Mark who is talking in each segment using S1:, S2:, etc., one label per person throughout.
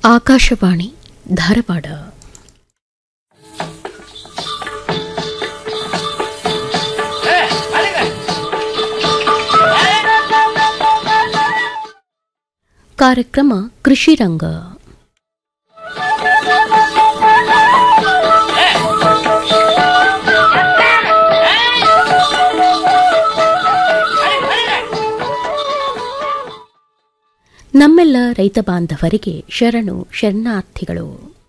S1: ಆಕಾಶವಾಣಿ ಧಾರವಾಡ ಕಾರ್ಯಕ್ರಮ ಕೃಷಿ ರಂಗ ನಮ್ಮೆಲ್ಲ ರೈತ ಬಾಂಧವರಿಗೆ ಶರಣು ಶರಣಾರ್ಥಿಗಳು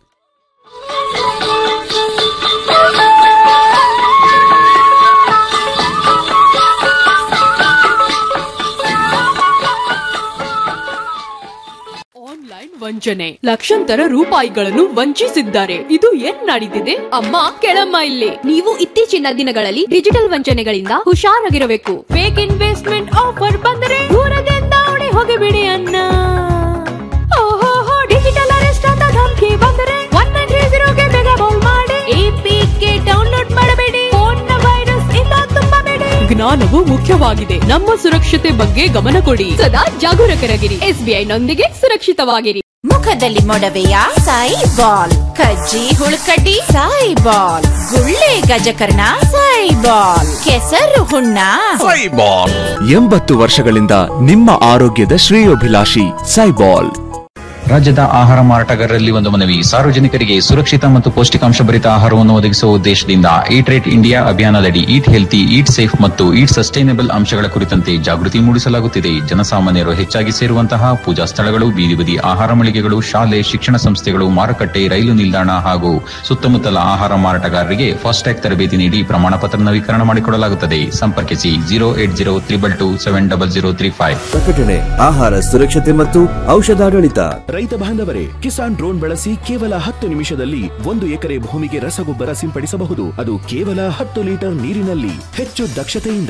S2: ಆನ್ಲೈನ್ ವಂಚನೆ ಲಕ್ಷಾಂತರ ರೂಪಾಯಿಗಳನ್ನು ವಂಚಿಸಿದ್ದಾರೆ ಇದು ಏನ್ ನಡೀತಿದೆ ಅಮ್ಮ ಕೆಳಮ್ಮ ಇಲ್ಲಿ
S3: ನೀವು ಇತ್ತೀಚಿನ ದಿನಗಳಲ್ಲಿ ಡಿಜಿಟಲ್ ವಂಚನೆಗಳಿಂದ ಹುಷಾರಾಗಿರಬೇಕು
S2: ಫೇಕ್ ಇನ್ವೆಸ್ಟ್ಮೆಂಟ್ ಆಫರ್ ಬಂದರೆ ದೂರದಿಂದ ಓಡಿ ಹೋಗಿಬಿಡಿ ಅನ್ನ ಓಹೋ ಡಿಜಿಟಲ್ ಅರೆಸ್ಟ್ ಅಂತ ಧಮಕಿ ಬಂದರೆ ಒನ್ ನೈನ್ ತ್ರೀ ಜೀರೋಗೆ ಬೇಗ ಕಾಲ್ ಮಾಡಿ ಎಪಿಕೆ ಡೌನ್ಲೋಡ್ ಮಾಡಬೇಡಿ ಫೋನ್ ವೈರಸ್ ಇಂದ ತುಂಬಬೇಡಿ ಜ್ಞಾನವು ಮುಖ್ಯವಾಗಿದೆ ನಮ್ಮ ಸುರಕ್ಷತೆ ಬಗ್ಗೆ ಗಮನ ಕೊಡಿ
S3: ಸದಾ ಜಾಗರೂಕರಾಗಿರಿ ಎಸ್ಬಿಐ ನೊಂದಿಗೆ ಸುರಕ್ಷಿತವಾಗಿರಿ
S4: ಮುಖದಲ್ಲಿ ಮೊಡವೆಯ ಸಾಯಿ ಬಾಲ್ ಕಜ್ಜಿ ಹುಳುಕಡ್ಡಿ ಸಾಯಿ ಬಾಲ್ ಗುಳ್ಳೆ ಗಜಕರ್ಣ ಸಾಯಿ ಬಾಲ್ ಕೆಸರು ಹುಣ್ಣ
S5: ಸೈಬಾಲ್ ಎಂಬತ್ತು ವರ್ಷಗಳಿಂದ ನಿಮ್ಮ ಆರೋಗ್ಯದ ಶ್ರೇಯೋಭಿಲಾಷಿ ಸೈಬಾಲ್
S6: ರಾಜ್ಯದ ಆಹಾರ ಮಾರಾಟಗಾರರಲ್ಲಿ ಒಂದು ಮನವಿ ಸಾರ್ವಜನಿಕರಿಗೆ ಸುರಕ್ಷಿತ ಮತ್ತು ಪೌಷ್ಟಿಕಾಂಶ ಭರಿತ ಆಹಾರವನ್ನು ಒದಗಿಸುವ ಉದ್ದೇಶದಿಂದ ಈಟ್ ರೇಟ್ ಇಂಡಿಯಾ ಅಭಿಯಾನದಡಿ ಈಟ್ ಹೆಲ್ತಿ ಈಟ್ ಸೇಫ್ ಮತ್ತು ಈಟ್ ಸಸ್ಟೈನಬಲ್ ಅಂಶಗಳ ಕುರಿತಂತೆ ಜಾಗೃತಿ ಮೂಡಿಸಲಾಗುತ್ತಿದೆ ಜನಸಾಮಾನ್ಯರು ಹೆಚ್ಚಾಗಿ ಸೇರುವಂತಹ ಪೂಜಾ ಸ್ಥಳಗಳು ಬೀದಿ ಬದಿ ಆಹಾರ ಮಳಿಗೆಗಳು ಶಾಲೆ ಶಿಕ್ಷಣ ಸಂಸ್ಥೆಗಳು ಮಾರುಕಟ್ಟೆ ರೈಲು ನಿಲ್ದಾಣ ಹಾಗೂ ಸುತ್ತಮುತ್ತಲ ಆಹಾರ ಮಾರಾಟಗಾರರಿಗೆ ಫಾಸ್ಟ್ಯಾಗ್ ತರಬೇತಿ ನೀಡಿ ಪ್ರಮಾಣ ಪತ್ರ ನವೀಕರಣ ಮಾಡಿಕೊಡಲಾಗುತ್ತದೆ ಸಂಪರ್ಕಿಸಿ zero eight zero triple two seven double zero three five
S7: ಪ್ರಕಟಣೆ ಆಹಾರ ಸುರಕ್ಷತೆ ಮತ್ತು ಔಷಧಾಡಳಿತ
S8: ರೈತ ಬಾಂಧವರೇ ಕಿಸಾನ್ ಡ್ರೋನ್ ಬಳಸಿ ಕೇವಲ ಹತ್ತು ನಿಮಿಷದಲ್ಲಿ ಒಂದು ಎಕರೆ ಭೂಮಿಗೆ ರಸಗೊಬ್ಬರ ಸಿಂಪಡಿಸಬಹುದು ಅದು ಕೇವಲ ಹತ್ತು ಲೀಟರ್ ನೀರಿನಲ್ಲಿ ಹೆಚ್ಚು ದಕ್ಷತೆಯಿಂದ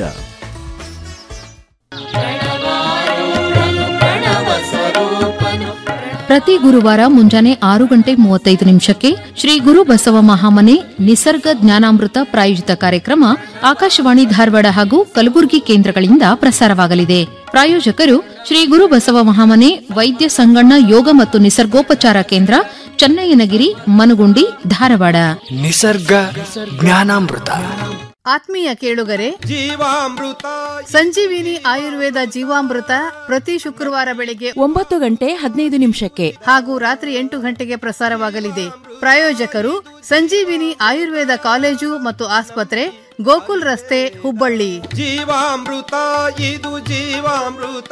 S9: ಪ್ರತಿ ಗುರುವಾರ ಮುಂಜಾನೆ ಆರು ಗಂಟೆ ಮೂವತ್ತೈದು ನಿಮಿಷಕ್ಕೆ ಶ್ರೀ ಗುರು ಬಸವ ಮಹಾಮನೆ ನಿಸರ್ಗ ಜ್ಞಾನಾಮೃತ ಪ್ರಾಯೋಜಿತ ಕಾರ್ಯಕ್ರಮ ಆಕಾಶವಾಣಿ ಧಾರವಾಡ ಹಾಗೂ ಕಲಬುರಗಿ ಕೇಂದ್ರಗಳಿಂದ ಪ್ರಸಾರವಾಗಲಿದೆ ಪ್ರಾಯೋಜಕರು ಶ್ರೀ ಗುರು ಬಸವ ಮಹಾಮನೆ ವೈದ್ಯ ಸಂಗಣ್ಣ ಯೋಗ ಮತ್ತು ನಿಸರ್ಗೋಪಚಾರ ಕೇಂದ್ರ ಚನ್ನಯ್ಯನಗಿರಿ ಮನುಗುಂಡಿ ಧಾರವಾಡ
S10: ನಿಸರ್ಗ ಜ್ಞಾನಾಮೃತ
S11: ಆತ್ಮೀಯ ಕೇಳುಗರೆ ಜೀವಾಮೃತ ಸಂಜೀವಿನಿ ಆಯುರ್ವೇದ ಜೀವಾಮೃತ ಪ್ರತಿ ಶುಕ್ರವಾರ ಬೆಳಿಗ್ಗೆ
S2: ಒಂಬತ್ತು ಗಂಟೆ ಹದಿನೈದು ನಿಮಿಷಕ್ಕೆ
S11: ಹಾಗೂ ರಾತ್ರಿ ಎಂಟು ಗಂಟೆಗೆ ಪ್ರಸಾರವಾಗಲಿದೆ ಪ್ರಾಯೋಜಕರು ಸಂಜೀವಿನಿ ಆಯುರ್ವೇದ ಕಾಲೇಜು ಮತ್ತು ಆಸ್ಪತ್ರೆ ಗೋಕುಲ್ ರಸ್ತೆ ಹುಬ್ಬಳ್ಳಿ
S10: ಜೀವಾಮೃತ ಇದು ಜೀವಾಮೃತ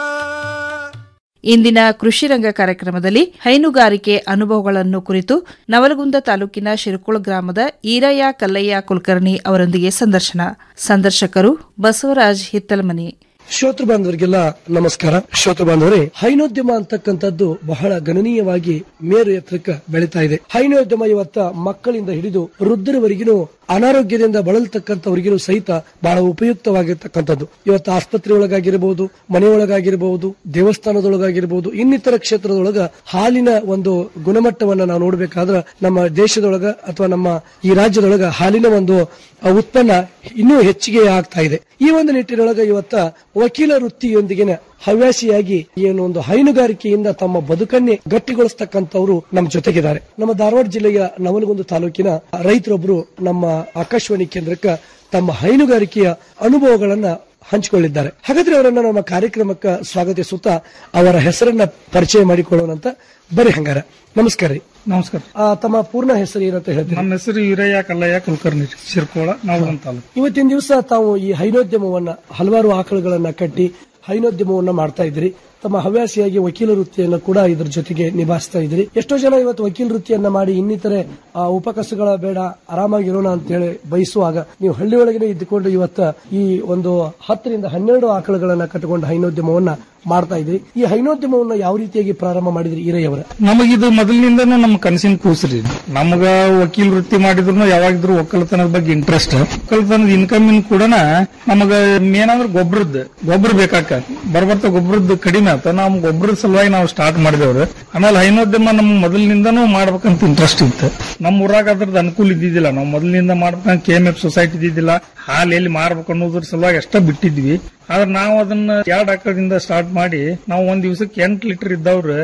S12: ಇಂದಿನ ಕೃಷಿ ರಂಗ ಕಾರ್ಯಕ್ರಮದಲ್ಲಿ ಹೈನುಗಾರಿಕೆ ಅನುಭವಗಳನ್ನು ಕುರಿತು ನವಲಗುಂದ ತಾಲೂಕಿನ ಶಿರಕುಳ ಗ್ರಾಮದ ಈರಯ್ಯ ಕಲ್ಲಯ್ಯ ಕುಲಕರ್ಣಿ ಅವರೊಂದಿಗೆ ಸಂದರ್ಶನ ಸಂದರ್ಶಕರು ಬಸವರಾಜ್ ಹಿತ್ತಲಮನಿ
S13: ಶ್ರೋತೃ ಬಾಂಧವರಿಗೆಲ್ಲ ನಮಸ್ಕಾರ ಶ್ರೋತೃ ಬಾಂಧವರೇ ಹೈನೋದ್ಯಮ ಅಂತಕ್ಕಂಥದ್ದು ಬಹಳ ಗಣನೀಯವಾಗಿ ಮೇರು ಎತ್ತರಕ್ಕೆ ಬೆಳೀತಾ ಇದೆ ಹೈನೋದ್ಯಮ ಇವತ್ತ ಮಕ್ಕಳಿಂದ ಹಿಡಿದು ವೃದ್ಧರವರೆಗಿನೂ ಅನಾರೋಗ್ಯದಿಂದ ಬಳಲ್ತಕ್ಕಂಥವರಿಗೂ ಸಹಿತ ಬಹಳ ಉಪಯುಕ್ತವಾಗಿರ್ತಕ್ಕಂಥದ್ದು ಇವತ್ತು ಆಸ್ಪತ್ರೆ ಒಳಗಾಗಿರಬಹುದು ಮನೆಯೊಳಗಾಗಿರಬಹುದು ದೇವಸ್ಥಾನದೊಳಗಾಗಿರಬಹುದು ಇನ್ನಿತರ ಕ್ಷೇತ್ರದೊಳಗ ಹಾಲಿನ ಒಂದು ಗುಣಮಟ್ಟವನ್ನ ನಾವು ನೋಡ್ಬೇಕಾದ್ರ ನಮ್ಮ ದೇಶದೊಳಗ ಅಥವಾ ನಮ್ಮ ಈ ರಾಜ್ಯದೊಳಗ ಹಾಲಿನ ಒಂದು ಆ, ಉತ್ಪನ್ನ ಇನ್ನೂ ಹೆಚ್ಚಿಗೆ ಆಗ್ತಾ ಇದೆ ಈ ಒಂದು ನಿಟ್ಟಿನೊಳಗ ಇವತ್ತ ವಕೀಲ ವೃತ್ತಿಯೊಂದಿಗಿನ ಹವ್ಯಾಸಿಯಾಗಿ ಏನು ಒಂದು ಹೈನುಗಾರಿಕೆಯಿಂದ ತಮ್ಮ ಬದುಕನ್ನೇ ಗಟ್ಟಿಗೊಳಿಸ್ತಕ್ಕಂಥವ್ರು ನಮ್ಮ ಜೊತೆಗಿದ್ದಾರೆ ನಮ್ಮ ಧಾರವಾಡ ಜಿಲ್ಲೆಯ ನವಲಗುಂದ ತಾಲೂಕಿನ ರೈತರೊಬ್ಬರು ನಮ್ಮ ಆಕಾಶವಾಣಿ ಕೇಂದ್ರಕ್ಕೆ ತಮ್ಮ ಹೈನುಗಾರಿಕೆಯ ಅನುಭವಗಳನ್ನ ಹಂಚಿಕೊಳ್ಳಿದ್ದಾರೆ ಹಾಗಾದ್ರೆ ಅವರನ್ನ ನಮ್ಮ ಕಾರ್ಯಕ್ರಮಕ್ಕೆ ಸ್ವಾಗತಿಸುತ್ತಾ ಅವರ ಹೆಸರನ್ನ ಪರಿಚಯ ಮಾಡಿಕೊಳ್ಳೋಣಂತ ಬರೀ ಹಂಗಾರ ನಮಸ್ಕಾರ ರೀ
S14: ನಮಸ್ಕಾರ
S13: ಆ, ತಮ್ಮ ಪೂರ್ಣ ಹೆಸರು ಏನಂತ ಹೇಳ್ತೀರಿ
S14: ನನ್ನ ಹೆಸರು ವೀರಯ್ಯ ಕಲ್ಲಯ್ಯ ಕುಲಕರ್ಣಿ ರೀ, ಶಿರ್ಕೋಳ ನಾವು ತಾಲೂಕು
S13: ಇವತ್ತಿನ ದಿವಸ ತಾವು ಈ ಹೈನೋದ್ಯಮವನ್ನ ಹಲವಾರು ಆಕಳುಗಳನ್ನ ಕಟ್ಟಿ ಹೈನೋದ್ಯಮವನ್ನ ಮಾಡ್ತಾ ಇದ್ರಿ ತಮ್ಮ ಹವ್ಯಾಸಿಯಾಗಿ ವಕೀಲ ವೃತ್ತಿಯನ್ನ ಕೂಡ ಇದ್ರ ಜೊತೆಗೆ ನಿಭಾಯಿಸ್ತಾ ಇದ್ರಿ ಎಷ್ಟೋ ಜನ ಇವತ್ತು ವಕೀಲ ವೃತ್ತಿಯನ್ನ ಮಾಡಿ ಇನ್ನಿತರೆ ಆ, ಉಪಕಸಗಳ ಬೇಡ ಆರಾಮಾಗಿರೋಣ ಅಂತ ಹೇಳಿ ಬಯಸುವಾಗ ನೀವು ಹಳ್ಳಿ ಒಳಗಡೆ ಇದ್ದುಕೊಂಡು ಇವತ್ತ ಈ ಒಂದು ಹತ್ತರಿಂದ ಹನ್ನೆರಡು ಆಕಳುಗಳನ್ನ ಕಟ್ಟಿಕೊಂಡು ಹೈನೋದ್ಯಮವನ್ನ ಮಾಡ್ತಾ ಇದ್ರಿ ಈ ಹೈನೋದ್ಯಮವನ್ನ ಯಾವ ರೀತಿಯಾಗಿ ಪ್ರಾರಂಭ ಮಾಡಿದ್ರಿ ಈರಯ್ಯವರ
S14: ನಮಗಿದು ಮೊದಲಿನಿಂದನೂ ನಮ್ಮ ಕನಸಿನ ಕೂಸ್ರಿ ಇದು. ನಮಗ ವಕೀಲ್ ವೃತ್ತಿ ಮಾಡಿದ್ರು ಯಾವಾಗಿದ್ರು ಒಕ್ಕಲತನದ ಬಗ್ಗೆ ಇಂಟ್ರೆಸ್ಟ್ ಒಕ್ಕಲತನದ ಇನ್ಕಮ್ ಇನ್ ಕೂಡ ನಮಗ ಏನಂದ್ರೆ ಗೊಬ್ಬರದ್ದು ಗೊಬ್ಬರ ಬೇಕಾಕ ಬರ್ಬರ್ತಾ ಗೊಬ್ಬರದ್ದು ಕಡಿಮೆ ಆತ ನಾವು ಗೊಬ್ಬರದ ಸಲುವಾಗಿ ನಾವು ಸ್ಟಾರ್ಟ್ ಮಾಡಿದೇವ್ರಿ ಆಮೇಲೆ ಹೈನೋದ್ಯಮ ನಮ್ ಮೊದಲಿನಿಂದನೂ ಮಾಡ್ಬೇಕಂತ ಇಂಟ್ರೆಸ್ಟ್ ಇತ್ತು ನಮ್ಮ ಊರಾಗ ಅದ್ರದ್ದು ಅನುಕೂಲ ಇದ್ದಿದ್ದಿಲ್ಲ ನಾವು ಮೊದಲಿನಿಂದ ಮಾಡ್ಬೇಕಂತ ಕೆ ಎಂ ಎಫ್ ಸೊಸೈಟಿ ಇದ್ದಿದ್ದಿಲ್ಲ ಹಾಲು ಎಲ್ಲಿ ಮಾರ್ಬೇಕು ಅನ್ನೋದ್ರ ಸಲುವಾಗಿ ಅಷ್ಟ ಬಿಟ್ಟಿದ್ವಿ ಆದ್ರೆ ನಾವು ಅದನ್ನ ಎರಡ್ ಆಕಳದಿಂದ ಸ್ಟಾರ್ಟ್ ಮಾಡಿ ನಾವು ಒಂದ್ ದಿವಸಕ್ಕೆ ಎಂಟು ಲೀಟರ್ ಇದ್ದವ್ರು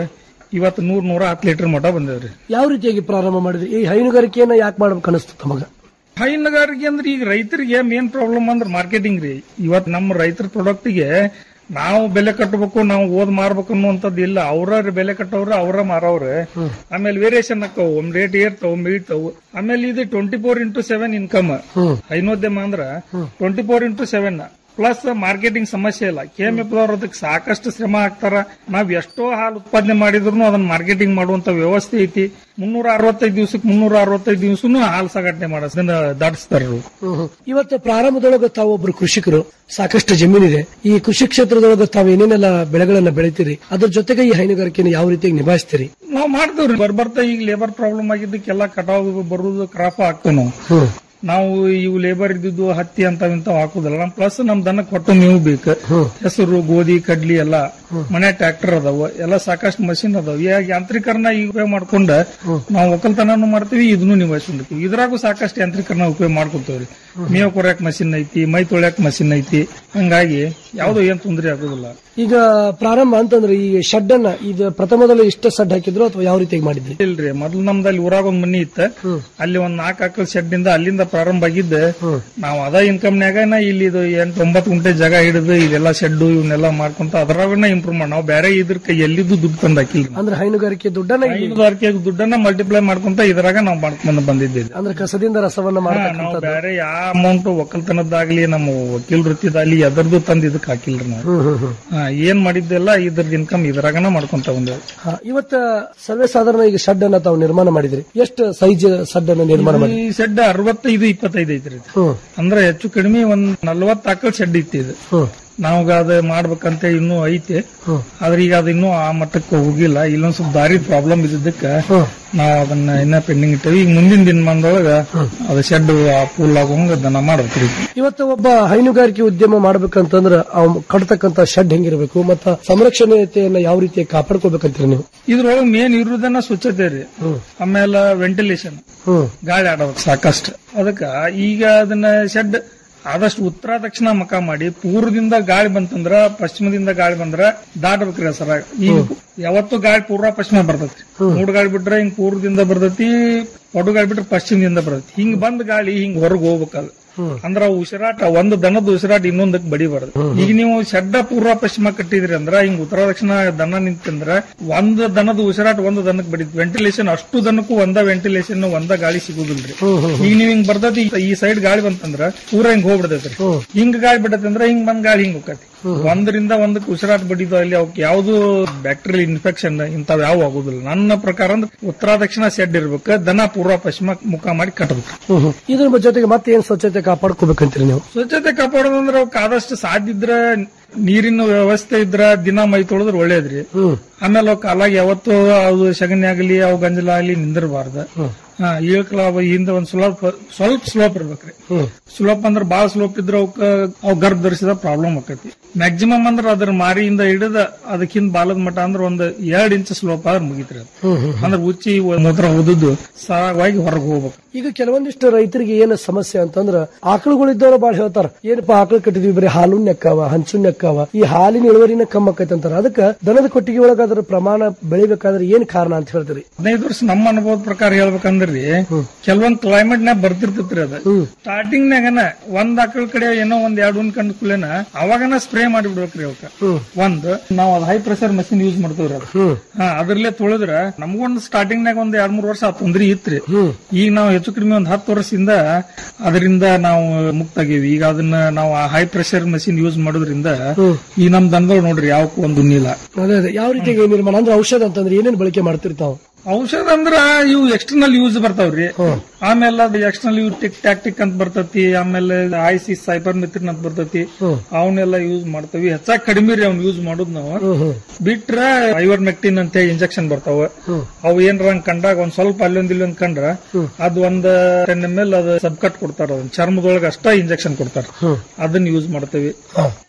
S14: ಇವತ್ತು ನೂರ್ ನೂರ ಹತ್ತು ಲೀಟರ್ ಮಟ ಬಂದೇವ್ರಿ
S13: ಯಾವ ರೀತಿಯಾಗಿ ಪ್ರಾರಂಭ ಮಾಡಿದ್ರಿ ಈ ಹೈನುಗಾರಿಕೆಯನ್ನ ಯಾಕೆ ಮಾಡ್ಬೇಕು ಅನಿಸ್ತು ತಮಗ
S14: ಹೈನುಗಾರಿಕೆ ಅಂದ್ರೆ ಈಗ ರೈತರಿಗೆ ಮೇನ್ ಪ್ರಾಬ್ಲಮ್ ಅಂದ್ರೆ ಮಾರ್ಕೆಟಿಂಗ್ ರೀ ಇವತ್ತು ನಮ್ಮ ರೈತರ ಪ್ರಾಡಕ್ಟ್ಗೆ ನಾವು ಬೆಲೆ ಕಟ್ಟಬೇಕು ನಾವು ಓದ್ ಮಾರ್ಬೇಕು ಅನ್ನುವಂಥದ್ದು ಇಲ್ಲ ಅವ್ರ ಬೆಲೆ ಕಟ್ಟವ್ರ ಅವ್ರ ಮಾರವ್ರೆ ಆಮೇಲೆ ವೇರಿಯೇಷನ್ ಹಾಕವು ಒಂದ್ ರೇಟ್ ಏರ್ತಾವ ಒಮ್ಮೆ ಇಳ್ತಾವು ಆಮೇಲೆ ಇದು twenty four into seven income ಹೈನೋದ್ಯಮ ಅಂದ್ರ twenty four into seven plus marketing ಸಮಸ್ಯೆ ಇಲ್ಲ ಕೆಎಂಎಫ್ ದವ್ರು ಅದಕ್ಕೆ ಸಾಕಷ್ಟು ಶ್ರಮ ಹಾಕ್ತಾರ ನಾವ್ ಎಷ್ಟೋ ಹಾಲು ಉತ್ಪಾದನೆ ಮಾಡಿದ್ರು ಅದನ್ನ ಮಾರ್ಕೆಟಿಂಗ್ ಮಾಡುವಂತ ವ್ಯವಸ್ಥೆ ಐತಿ ಮುನ್ನೂರ ಅರವತ್ತೈದು ದಿವಸಕ್ಕೆ ಮುನ್ನೂರ ಅರವತ್ತೈದು ದಿವಸನು ಹಾಲು ಸಾಗಾಟನೆ ಮಾಡೋದನ್ನ ದಾಟಿಸ್ತಾರ
S13: ಇವತ್ತು ಪ್ರಾರಂಭದೊಳಗೆ ತಾವು ಒಬ್ರು ಕೃಷಿಕರು ಸಾಕಷ್ಟು ಜಮೀನಿದೆ ಈ ಕೃಷಿ ಕ್ಷೇತ್ರದೊಳಗೆ ತಾವು ಏನೇನೆಲ್ಲ ಬೆಳೆಗಳನ್ನ ಬೆಳಿತೀರಿ ಅದ್ರ ಜೊತೆಗೆ ಈ ಹೈನುಗಾರಿಕೆಯನ್ನು ಯಾವ ರೀತಿಯಾಗಿ ನಿಭಾಯಿಸ್ತೀರಿ
S14: ನಾವ್ ಮಾಡ್ತೇವ್ರಿ ಬರ್ಬರ್ತಾ ಈಗ ಲೇಬರ್ ಪ್ರಾಬ್ಲಮ್ ಆಗಿದ್ದಕ್ಕೆಲ್ಲ ಕಟಾವ್ ಬರುದು ಕ್ರಾಪ್ ಹಾಕ್ತೇವ್ ನಾವು ನಾವು ಇವು ಲೇಬರ್ ಇದ್ದಿದ್ದು ಹತ್ತಿ ಅಂತ ಇಂತಾವ್ ಹಾಕುದಿಲ್ಲ ನಮ್ ಪ್ಲಸ್ ನಮ್ ದನ ಕೊಟ್ಟು ಮೇವು ಬೇಕು ಹೆಸರು ಗೋಧಿ ಕಡ್ಲಿ ಎಲ್ಲ ಮನೆ ಟ್ರ್ಯಾಕ್ಟರ್ ಅದಾವ ಎಲ್ಲ ಸಾಕಷ್ಟು ಮಷಿನ್ ಅದಾವ ಈಗ ಯಾಂತ್ರೀಕರಣ ಈಗ ಉಪಯೋಗ ಮಾಡ್ಕೊಂಡ ನಾವು ಒಕ್ಕಲ್ತನನು ಮಾಡ್ತೀವಿ ಇದನ್ನು ನಿಭಾಯಿಸ್ಕೊಂಡಿರ್ತೀವಿ ಇದ್ರಾಗೂ ಸಾಕಷ್ಟು ಯಾಂತ್ರೀಕರಣ ಉಪಯೋಗ ಮಾಡ್ಕೊತೇವ್ರಿ ಮೇವು ಕೊರ್ಯಾಕ್ ಮಷಿನ್ ಐತಿ ಮೈ ತೊಳ್ಯಾಕ್ ಮಷಿನ್ ಐತಿ ಹಂಗಾಗಿ ಯಾವ್ದು ಏನ್ ತೊಂದರೆ ಆಗುದಿಲ್ಲ
S13: ಈಗ ಪ್ರಾರಂಭ ಅಂತಂದ್ರೆ ಈ ಶೆಡ್ ಅನ್ನ ಇದು ಪ್ರಥಮದಲ್ಲಿ ಇಷ್ಟ ಸಡ್ ಹಾಕಿದ್ರು ಅಥವಾ ಯಾವ ರೀತಿಯಾಗಿ ಮಾಡಿದ್ರಿ
S14: ಇಲ್ರಿ ಮೊದ್ಲು ನಮ್ದಲ್ಲಿ ಊರಾಗ ಒಂದ್ ಮನಿ ಇತ್ತ ಅಲ್ಲಿ ಒಂದ್ ನಾಲ್ಕು ಆಕಳ ಶೆಡ್ ಇಂದ ಅಲ್ಲಿಂದ ಪ್ರಾರಂಭ ಆಗಿದ್ದ ನಾವ್ ಅದ ಇನ್ಕಮ್ನ್ಯಾಗ ಇಲ್ಲಿ ಇದು ಎಂಟ್ ಒಂಬತ್ತು ಗುಂಟೆ ಜಾಗ ಹಿಡಿದು ಇದೆಲ್ಲ ಶೆಡ್ ಇವನ್ನೆಲ್ಲ ಮಾಡ್ಕೊಂತ ಅದ್ರಾಗನ ಇಂಪ್ರೂವ್ ಮಾಡಿ ನಾವು ಬೇರೆ ಇದ್ರ ಎಲ್ಲಿದ್ದು ದುಡ್ಡು ತಂದ್ ಹಾಕಿಲ್ರಿ
S13: ಅಂದ್ರೆ ಹೈನುಗಾರಿಕೆ ದುಡ್ಡನ್ನ ಇಲ್ಲಿ-
S14: ಹೈನುಗಾರಿಕೆ ದುಡ್ಡನ್ನ ಮಲ್ಟಿಪ್ಲೈ ಮಾಡ್ಕೊಂತ ಇದ್ರಾಗ ನಾವು ಮಾಡ್ಕೊಂಡ್ ಬಂದಿದ್ದೇವೆ
S13: ಅಂದ್ರೆ ಕಸದಿಂದ ರಸವನ್ನ
S14: ನಾವು
S13: ಮಾಡತಕ್ಕಂಥದ್ದು
S14: ಬೇರೆ ಯಾವ ಅಮೌಂಟ್ ಒಕ್ಕಲ್ತನದ್ದಾಗ್ಲಿ ನಮ್ಮ ವಕೀಲ್ ವೃತ್ತಿದಾಗ್ಲಿ ಎದರ್ದು ತಂದ್ ಇದಕ್ ಹಾಕಿಲ್ರಿ ನಾವು
S13: ಹ್ಮ್ ಹ್ಮ್ ಹ್ಮ್
S14: ಹಾ, ಏನ್ ಮಾಡಿದ್ದೆಲ್ಲ ಇದ್ರದ್ ಇನ್ಕಮ್ ಇದ್ರಾಗನ ಮಾಡ್ಕೊಂತ ಬಂದೇವ್
S13: ಹಾ, ಇವತ್ತ ಸರ್ವೇ ಸಾಧಾರಣ ಈಗ ಶೆಡ್ ಅನ್ನ ತಾವು ನಿರ್ಮಾಣ ಮಾಡಿದ್ರಿ ಎಷ್ಟು ಸೈಜ್ ಶೆಡ್ ಅನ್ನ ನಿರ್ಮಾಣ ಮಾಡಿ
S14: ಈ ಶೆಡ್ ಅರವತ್ತೈದು ಇಪ್ಪತ್ತೈದು ಐತ್ರಿ ಇದು.
S13: ಹ್ಮ್
S14: ಅಂದ್ರೆ ಹೆಚ್ಚು ಕಡಿಮೆ ಒಂದ್ ನಲ್ವತ್ತು ಆಕಳ ಶೆಡ್ ಇತ್ತು ಇದು
S13: ಹ್ಮ್
S14: ನಾವಾಗ ಅದ ಮಾಡ್ಬೇಕಂತ ಇನ್ನೂ ಐತೆ ಆದ್ರೆ ಈಗ ಅದು ಇನ್ನೂ ಆ ಮಟ್ಟಕ್ಕೆ ಹೋಗಿಲ್ಲ ಇಲ್ಲೊಂದ್ ಸ್ವಲ್ಪ ದಾರಿ ಪ್ರಾಬ್ಲಮ್ ಇದ್ದಿದ್ದಕ್ಕ ನಾವ್ ಅದನ್ನ ಇನ್ನ ಪೆಂಡಿಂಗ್ ಇಟ್ಟೇವಿ ಈಗ ಮುಂದಿನ ದಿನಮಾನದೊಳಗ ಅದು ಶೆಡ್ ಪೂಲ್ ಆಗೋಂಗ ದನ ಮಾಡ್ಬೇಕ್ರಿ
S13: ಇವತ್ತು ಒಬ್ಬ ಹೈನುಗಾರಿಕೆ ಉದ್ಯಮ ಮಾಡ್ಬೇಕಂತಂದ್ರ ಅವ್ ಕಟ್ತಕ್ಕಂತ ಶೆಡ್ ಹೆಂಗಿರ್ಬೇಕು ಮತ್ತ ಸಂರಕ್ಷಣೆಯನ್ನ ಯಾವ ರೀತಿ ಕಾಪಾಡ್ಕೋಬೇಕಂತೀರಿ ನೀವು
S14: ಇದ್ರೊಳಗೆ ಮೇನ್ ಇರುದನ್ನ ಸ್ವಚ್ಛತೆ ರೀ ಆಮೇಲೆ ವೆಂಟಿಲೇಷನ್
S13: ಹ್ಮ್
S14: ಗಾಳಿ ಆಡಬೇಕು ಸಾಕಷ್ಟು ಅದಕ್ಕ ಈಗ ಅದನ್ನ ಶೆಡ್ ಆದಷ್ಟು ಉತ್ತರ ದಕ್ಷಿಣ ಮಕ ಮಾಡಿ ಪೂರ್ವದಿಂದ ಗಾಳಿ ಬಂತಂದ್ರ ಪಶ್ಚಿಮದಿಂದ ಗಾಳಿ ಬಂದ್ರ ದಾಟಬೇಕ್ರಿ ಸರ ಈಗ ಯಾವತ್ತು ಗಾಳಿ ಪೂರ್ವ ಪಶ್ಚಿಮ ಬರ್ತೈತಿ ಮೂಡ್ ಗಾಳಿ ಬಿಟ್ರೆ ಹಿಂಗ್ ಪೂರ್ವದಿಂದ ಬರ್ತೈತಿ ಒಡು ಗಾಳಿ ಬಿಟ್ರೆ ಪಶ್ಚಿಮದಿಂದ ಬರ್ತೈತಿ ಹಿಂಗ್ ಬಂದ್ ಗಾಳಿ ಹಿಂಗ್ ಹೊರಗ್ ಹೋಗ್ಬೇಕಲ್ಲ ಅಂದ್ರ ಅವು ಉಸಿರಾಟ ಒಂದು ದನದ ಉಸಿರಾಟ ಇನ್ನೊಂದಕ್ ಬಡಿಬಾರ್ದು ಈಗ ನೀವು ಶೆಡ್ಡ ಪೂರ್ವ ಪಶ್ಚಿಮ ಕಟ್ಟಿದ್ರಿ ಅಂದ್ರ ಹಿಂಗ್ ಉತ್ತರ ದಕ್ಷಿಣ ದನ ನಿಂತಂದ್ರ ಒಂದ್ ದನದ ಉಸಿರಾಟ ಒಂದು ದನಕ್ ಬಡಿದ್ ವೆಂಟಿಲೇಷನ್ ಅಷ್ಟು ದನಕ್ಕೂ ಒಂದ ವೆಂಟಿಲೇಷನ್ ಒಂದ ಗಾಳಿ ಸಿಗುದಿಲ್ರಿ ಈಗ ನೀವ್ ಹಿಂಗ್ ಬರ್ತೈತಿ ಈ ಸೈಡ್ ಗಾಳಿ ಬಂತಂದ್ರ ಪೂರ ಹಿಂಗ್ ಹೋಗ್ಬಿಡ್ತೈತ್ರಿ ಹಿಂಗ್ ಗಾಳಿ ಬಿಡತ್ತಂದ್ರ ಹಿಂಗ್ ಬಂದ್ ಗಾಳಿ ಹಿಂಗ್ ಹೋಗತಿ ಒಂದರಿಂದ ಒಂದಕ್ಕೆ ಉಸಿರಾಟ ಬಡಿದು ಅಲ್ಲಿ ಅವಕ್ಕೆ ಯಾವ್ದು ಬ್ಯಾಕ್ಟೀರಿಯಲ್ ಇನ್ಫೆಕ್ಷನ್ ಇಂತಾವ್ ಯಾವ ಆಗುದಿಲ್ಲ ನನ್ನ ಪ್ರಕಾರ ಅಂದ್ರೆ ಉತ್ತರ ದಕ್ಷಿಣ ಸೆಡ್ ಇರ್ಬೇಕು ದನ ಪೂರ್ವ ಪಶ್ಚಿಮ ಮುಖ ಮಾಡಿ ಕಟ್ಟಬೇಕು
S13: ಹ್ಮ್ ಹ್ಮ್. ಇದ್ರ ಜೊತೆಗೆ ಮತ್ತೆ ಏನ್ ಸ್ವಚ್ಛತೆ ಕಾಪಾಡ್ಕೋಬೇಕಂತೀರಿ ನೀವು
S14: ಸ್ವಚ್ಛತೆ ಕಾಪಾಡೋದಂದ್ರೆ ಅವಕ್ಕೆ ಆದಷ್ಟು ಸಾಧ್ಯ ಇದ್ರ ನೀರಿನ ವ್ಯವಸ್ಥೆ ಇದ್ರ ದಿನ ಮೈ ತೊಳೆದ್ರೆ ಒಳ್ಳೇದ್ರಿ ಆಮೇಲೆ ಅವ್ ಕಾಲಾಗ ಯಾವತ್ತು ಅದು ಸಗಣಿ ಆಗಲಿ ಅವು ಗಂಜಲ ಆಗಲಿ ನಿಂದಿರಬಾರ್ದು ಹಾ ಇಳಕಲ ಅವ ಹಿಂದೆ ಒಂದ್ ಸ್ವಲ್ಪ ಸ್ವಲ್ಪ ಸ್ಲೋಪ್ ಇರ್ಬೇಕ್ರಿ ಸ್ಲೋಪ್ ಅಂದ್ರೆ ಬಾಳ ಸ್ಲೋಪ್ ಇದ್ರ ಅವಕ್ಕ ಅವ್ ಗರ್ಭ ಧರಿಸಿದ ಪ್ರಾಬ್ಲಮ್ ಆಕತಿ ಮ್ಯಾಕ್ಸಿಮಮ್ ಅಂದ್ರ ಅದ್ರ ಮಾರಿಯಿಂದ ಹಿಡಿದ ಅದಕ್ಕಿಂತ ಬಾಲದ ಮಟ್ಟ ಅಂದ್ರ ಒಂದ್ ಎರಡ್ ಇಂಚ್ ಸ್ಲೋಪ್ ಆದ್ರೆ ಮುಗಿತ್ರಿ ಅದು ಅಂದ್ರ ಉಚ್ಚಿ ಮೂತ್ರ ಉದುದ್ದು ಸರಾಗವಾಗಿ ಹೊರಗೆ ಹೋಗ್ಬೇಕು
S13: ಈಗ ಕೆಲವೊಂದಿಷ್ಟು ರೈತರಿಗೆ ಏನು ಸಮಸ್ಯೆ ಅಂತಂದ್ರ ಆಕಳುಗಳಿದ್ದವ್ರು ಬಾಳ ಹೇಳ್ತಾರ ಏನಪ್ಪಾ ಆಕಳು ಕಟ್ಟಿದ್ವಿ ಬರೀ ಹಾಲು ನೆಕ್ಕಾವ ಹಂಚು ನೆಕ್ಕಾವ ಈ ಹಾಲಿನ ಇಳುವರಿನ ಕಮ್ಮ ಆಕೈತೆ ಅಂತಾರ ಅದಕ್ಕ ದನದ ಕೊಟ್ಟಿಗೆ ಒಳಗ ಅದ್ರ ಪ್ರಮಾಣ ಬೆಳಿಬೇಕಾದ್ರೆ ಏನ್ ಕಾರಣ ಅಂತ ಹೇಳ್ತೀರಿ
S14: ಹದಿನೈದು ವರ್ಷ ನಮ್ಮ ಅನುಭವದ ಪ್ರಕಾರ ಹೇಳ್ಬೇಕಂದ್ರಿ ಕೆಲವೊಂದ್ ಕ್ಲೈಮೇಟ್ ನಾಗ ಬರ್ತಿರ್ತೈತ್ರಿ ಅದ ಸ್ಟಾರ್ಟಿಂಗ್ ನಾಗನ ಒಂದ್ ಆಕಳ ಕಡೆ ಏನೋ ಒಂದ್ ಎರಡ್ ಒಂದ್ ಕಂಡ ಕೂಲೇನ ಅವಾಗನ ಸ್ಪ್ರೇ ಮಾಡಿಬಿಡ್ಬೇಕ್ರಿ ಅವಕ್ಕ ಒಂದ್ ನಾವ್ ಅದ್ ಹೈ ಪ್ರೆಷರ್ ಮಷಿನ್ ಯೂಸ್ ಮಾಡ್ತೇವ್ರಿ ಅದ್ ಹಾ ಅದ್ರಲ್ಲೇ ತೊಳೆದ್ರ ನಮಗೊಂದ್ ಸ್ಟಾರ್ಟಿಂಗ್ ನಾಗ ಒಂದ್ ಎರಡ್ ಮೂರ್ ವರ್ಷ ಆ ತೊಂದ್ರೆ ಇತ್ರಿ ಈಗ ನಾವು ಹೆಚ್ಚು ಕಡಿಮೆ ಒಂದ್ ಹತ್ತು ವರ್ಷದಿಂದ ಅದರಿಂದ ನಾವು ಮುಕ್ತ ಆಗೇವಿ ಈಗ ಅದನ್ನ ನಾವು ಹೈ ಪ್ರೆಷರ್ ಮಷಿನ್ ಯೂಸ್ ಮಾಡೋದ್ರಿಂದ ಈ ನಮ್ ದನಗಳು ನೋಡ್ರಿ ಯಾವಕ್ಕೂ ಒಂದು ಇಲ್ಲ
S13: ಅದೇ ಅದೇ ಯಾವ ರೀತಿಯಾಗಿ ನಿರ್ಮಾಣ ಅಂದ್ರೆ ಔಷಧ ಅಂತಂದ್ರೆ ಏನೇನ್ ಬಳಕೆ ಮಾಡ್ತಿರ್ತಾವ
S14: ಔಷಧ ಅಂದ್ರ ಇವು ಎಕ್ಸ್ಟರ್ನಲ್ ಯೂಸ್ ಬರ್ತಾವ್ರಿ ಆಮೇಲೆ ಅದು ಎಕ್ಸ್ಟರ್ನಲ್ ಯೂಸ್ ಟಿಕ್ ಟ್ಯಾಕ್ಟಿಕ್ ಅಂತ ಬರ್ತೈತಿ ಆಮೇಲೆ ಐಸಿ ಸೈಬರ್ ಮಿತ್ರಿನ್ ಅಂತ ಬರ್ತೈತಿ ಅವನ್ನೆಲ್ಲ ಯೂಸ್ ಮಾಡ್ತಾವಿ ಹೆಚ್ಚಾಗಿ ಕಡಿಮೆ ರೀ ಅವ್ನ ಯೂಸ್ ಮಾಡೋದ್ ನಾವು ಬಿಟ್ರ ಐವರ್ ಮೆಕ್ಟಿನ್ ಅಂತ ಇಂಜೆಕ್ಷನ್ ಬರ್ತಾವ ಅವು ಏನ್ರ ಹಂಗ್ ಕಂಡಾಗ ಒಂದ್ ಸ್ವಲ್ಪ ಅಲ್ಲೊಂದ್ ಇಲ್ಲೊಂದ್ ಕಂಡ್ರ ಅದ್ ಒಂದ್ ಟೆನ್ ಎಮ್ ಎಲ್ ಅದು ಸಬ್ಕಟ್ ಕೊಡ್ತಾರ ಅದನ್ನ ಚರ್ಮದೊಳಗ ಅಷ್ಟ ಇಂಜೆಕ್ಷನ್ ಕೊಡ್ತಾರ ಅದನ್ನ ಯೂಸ್ ಮಾಡ್ತೇವಿ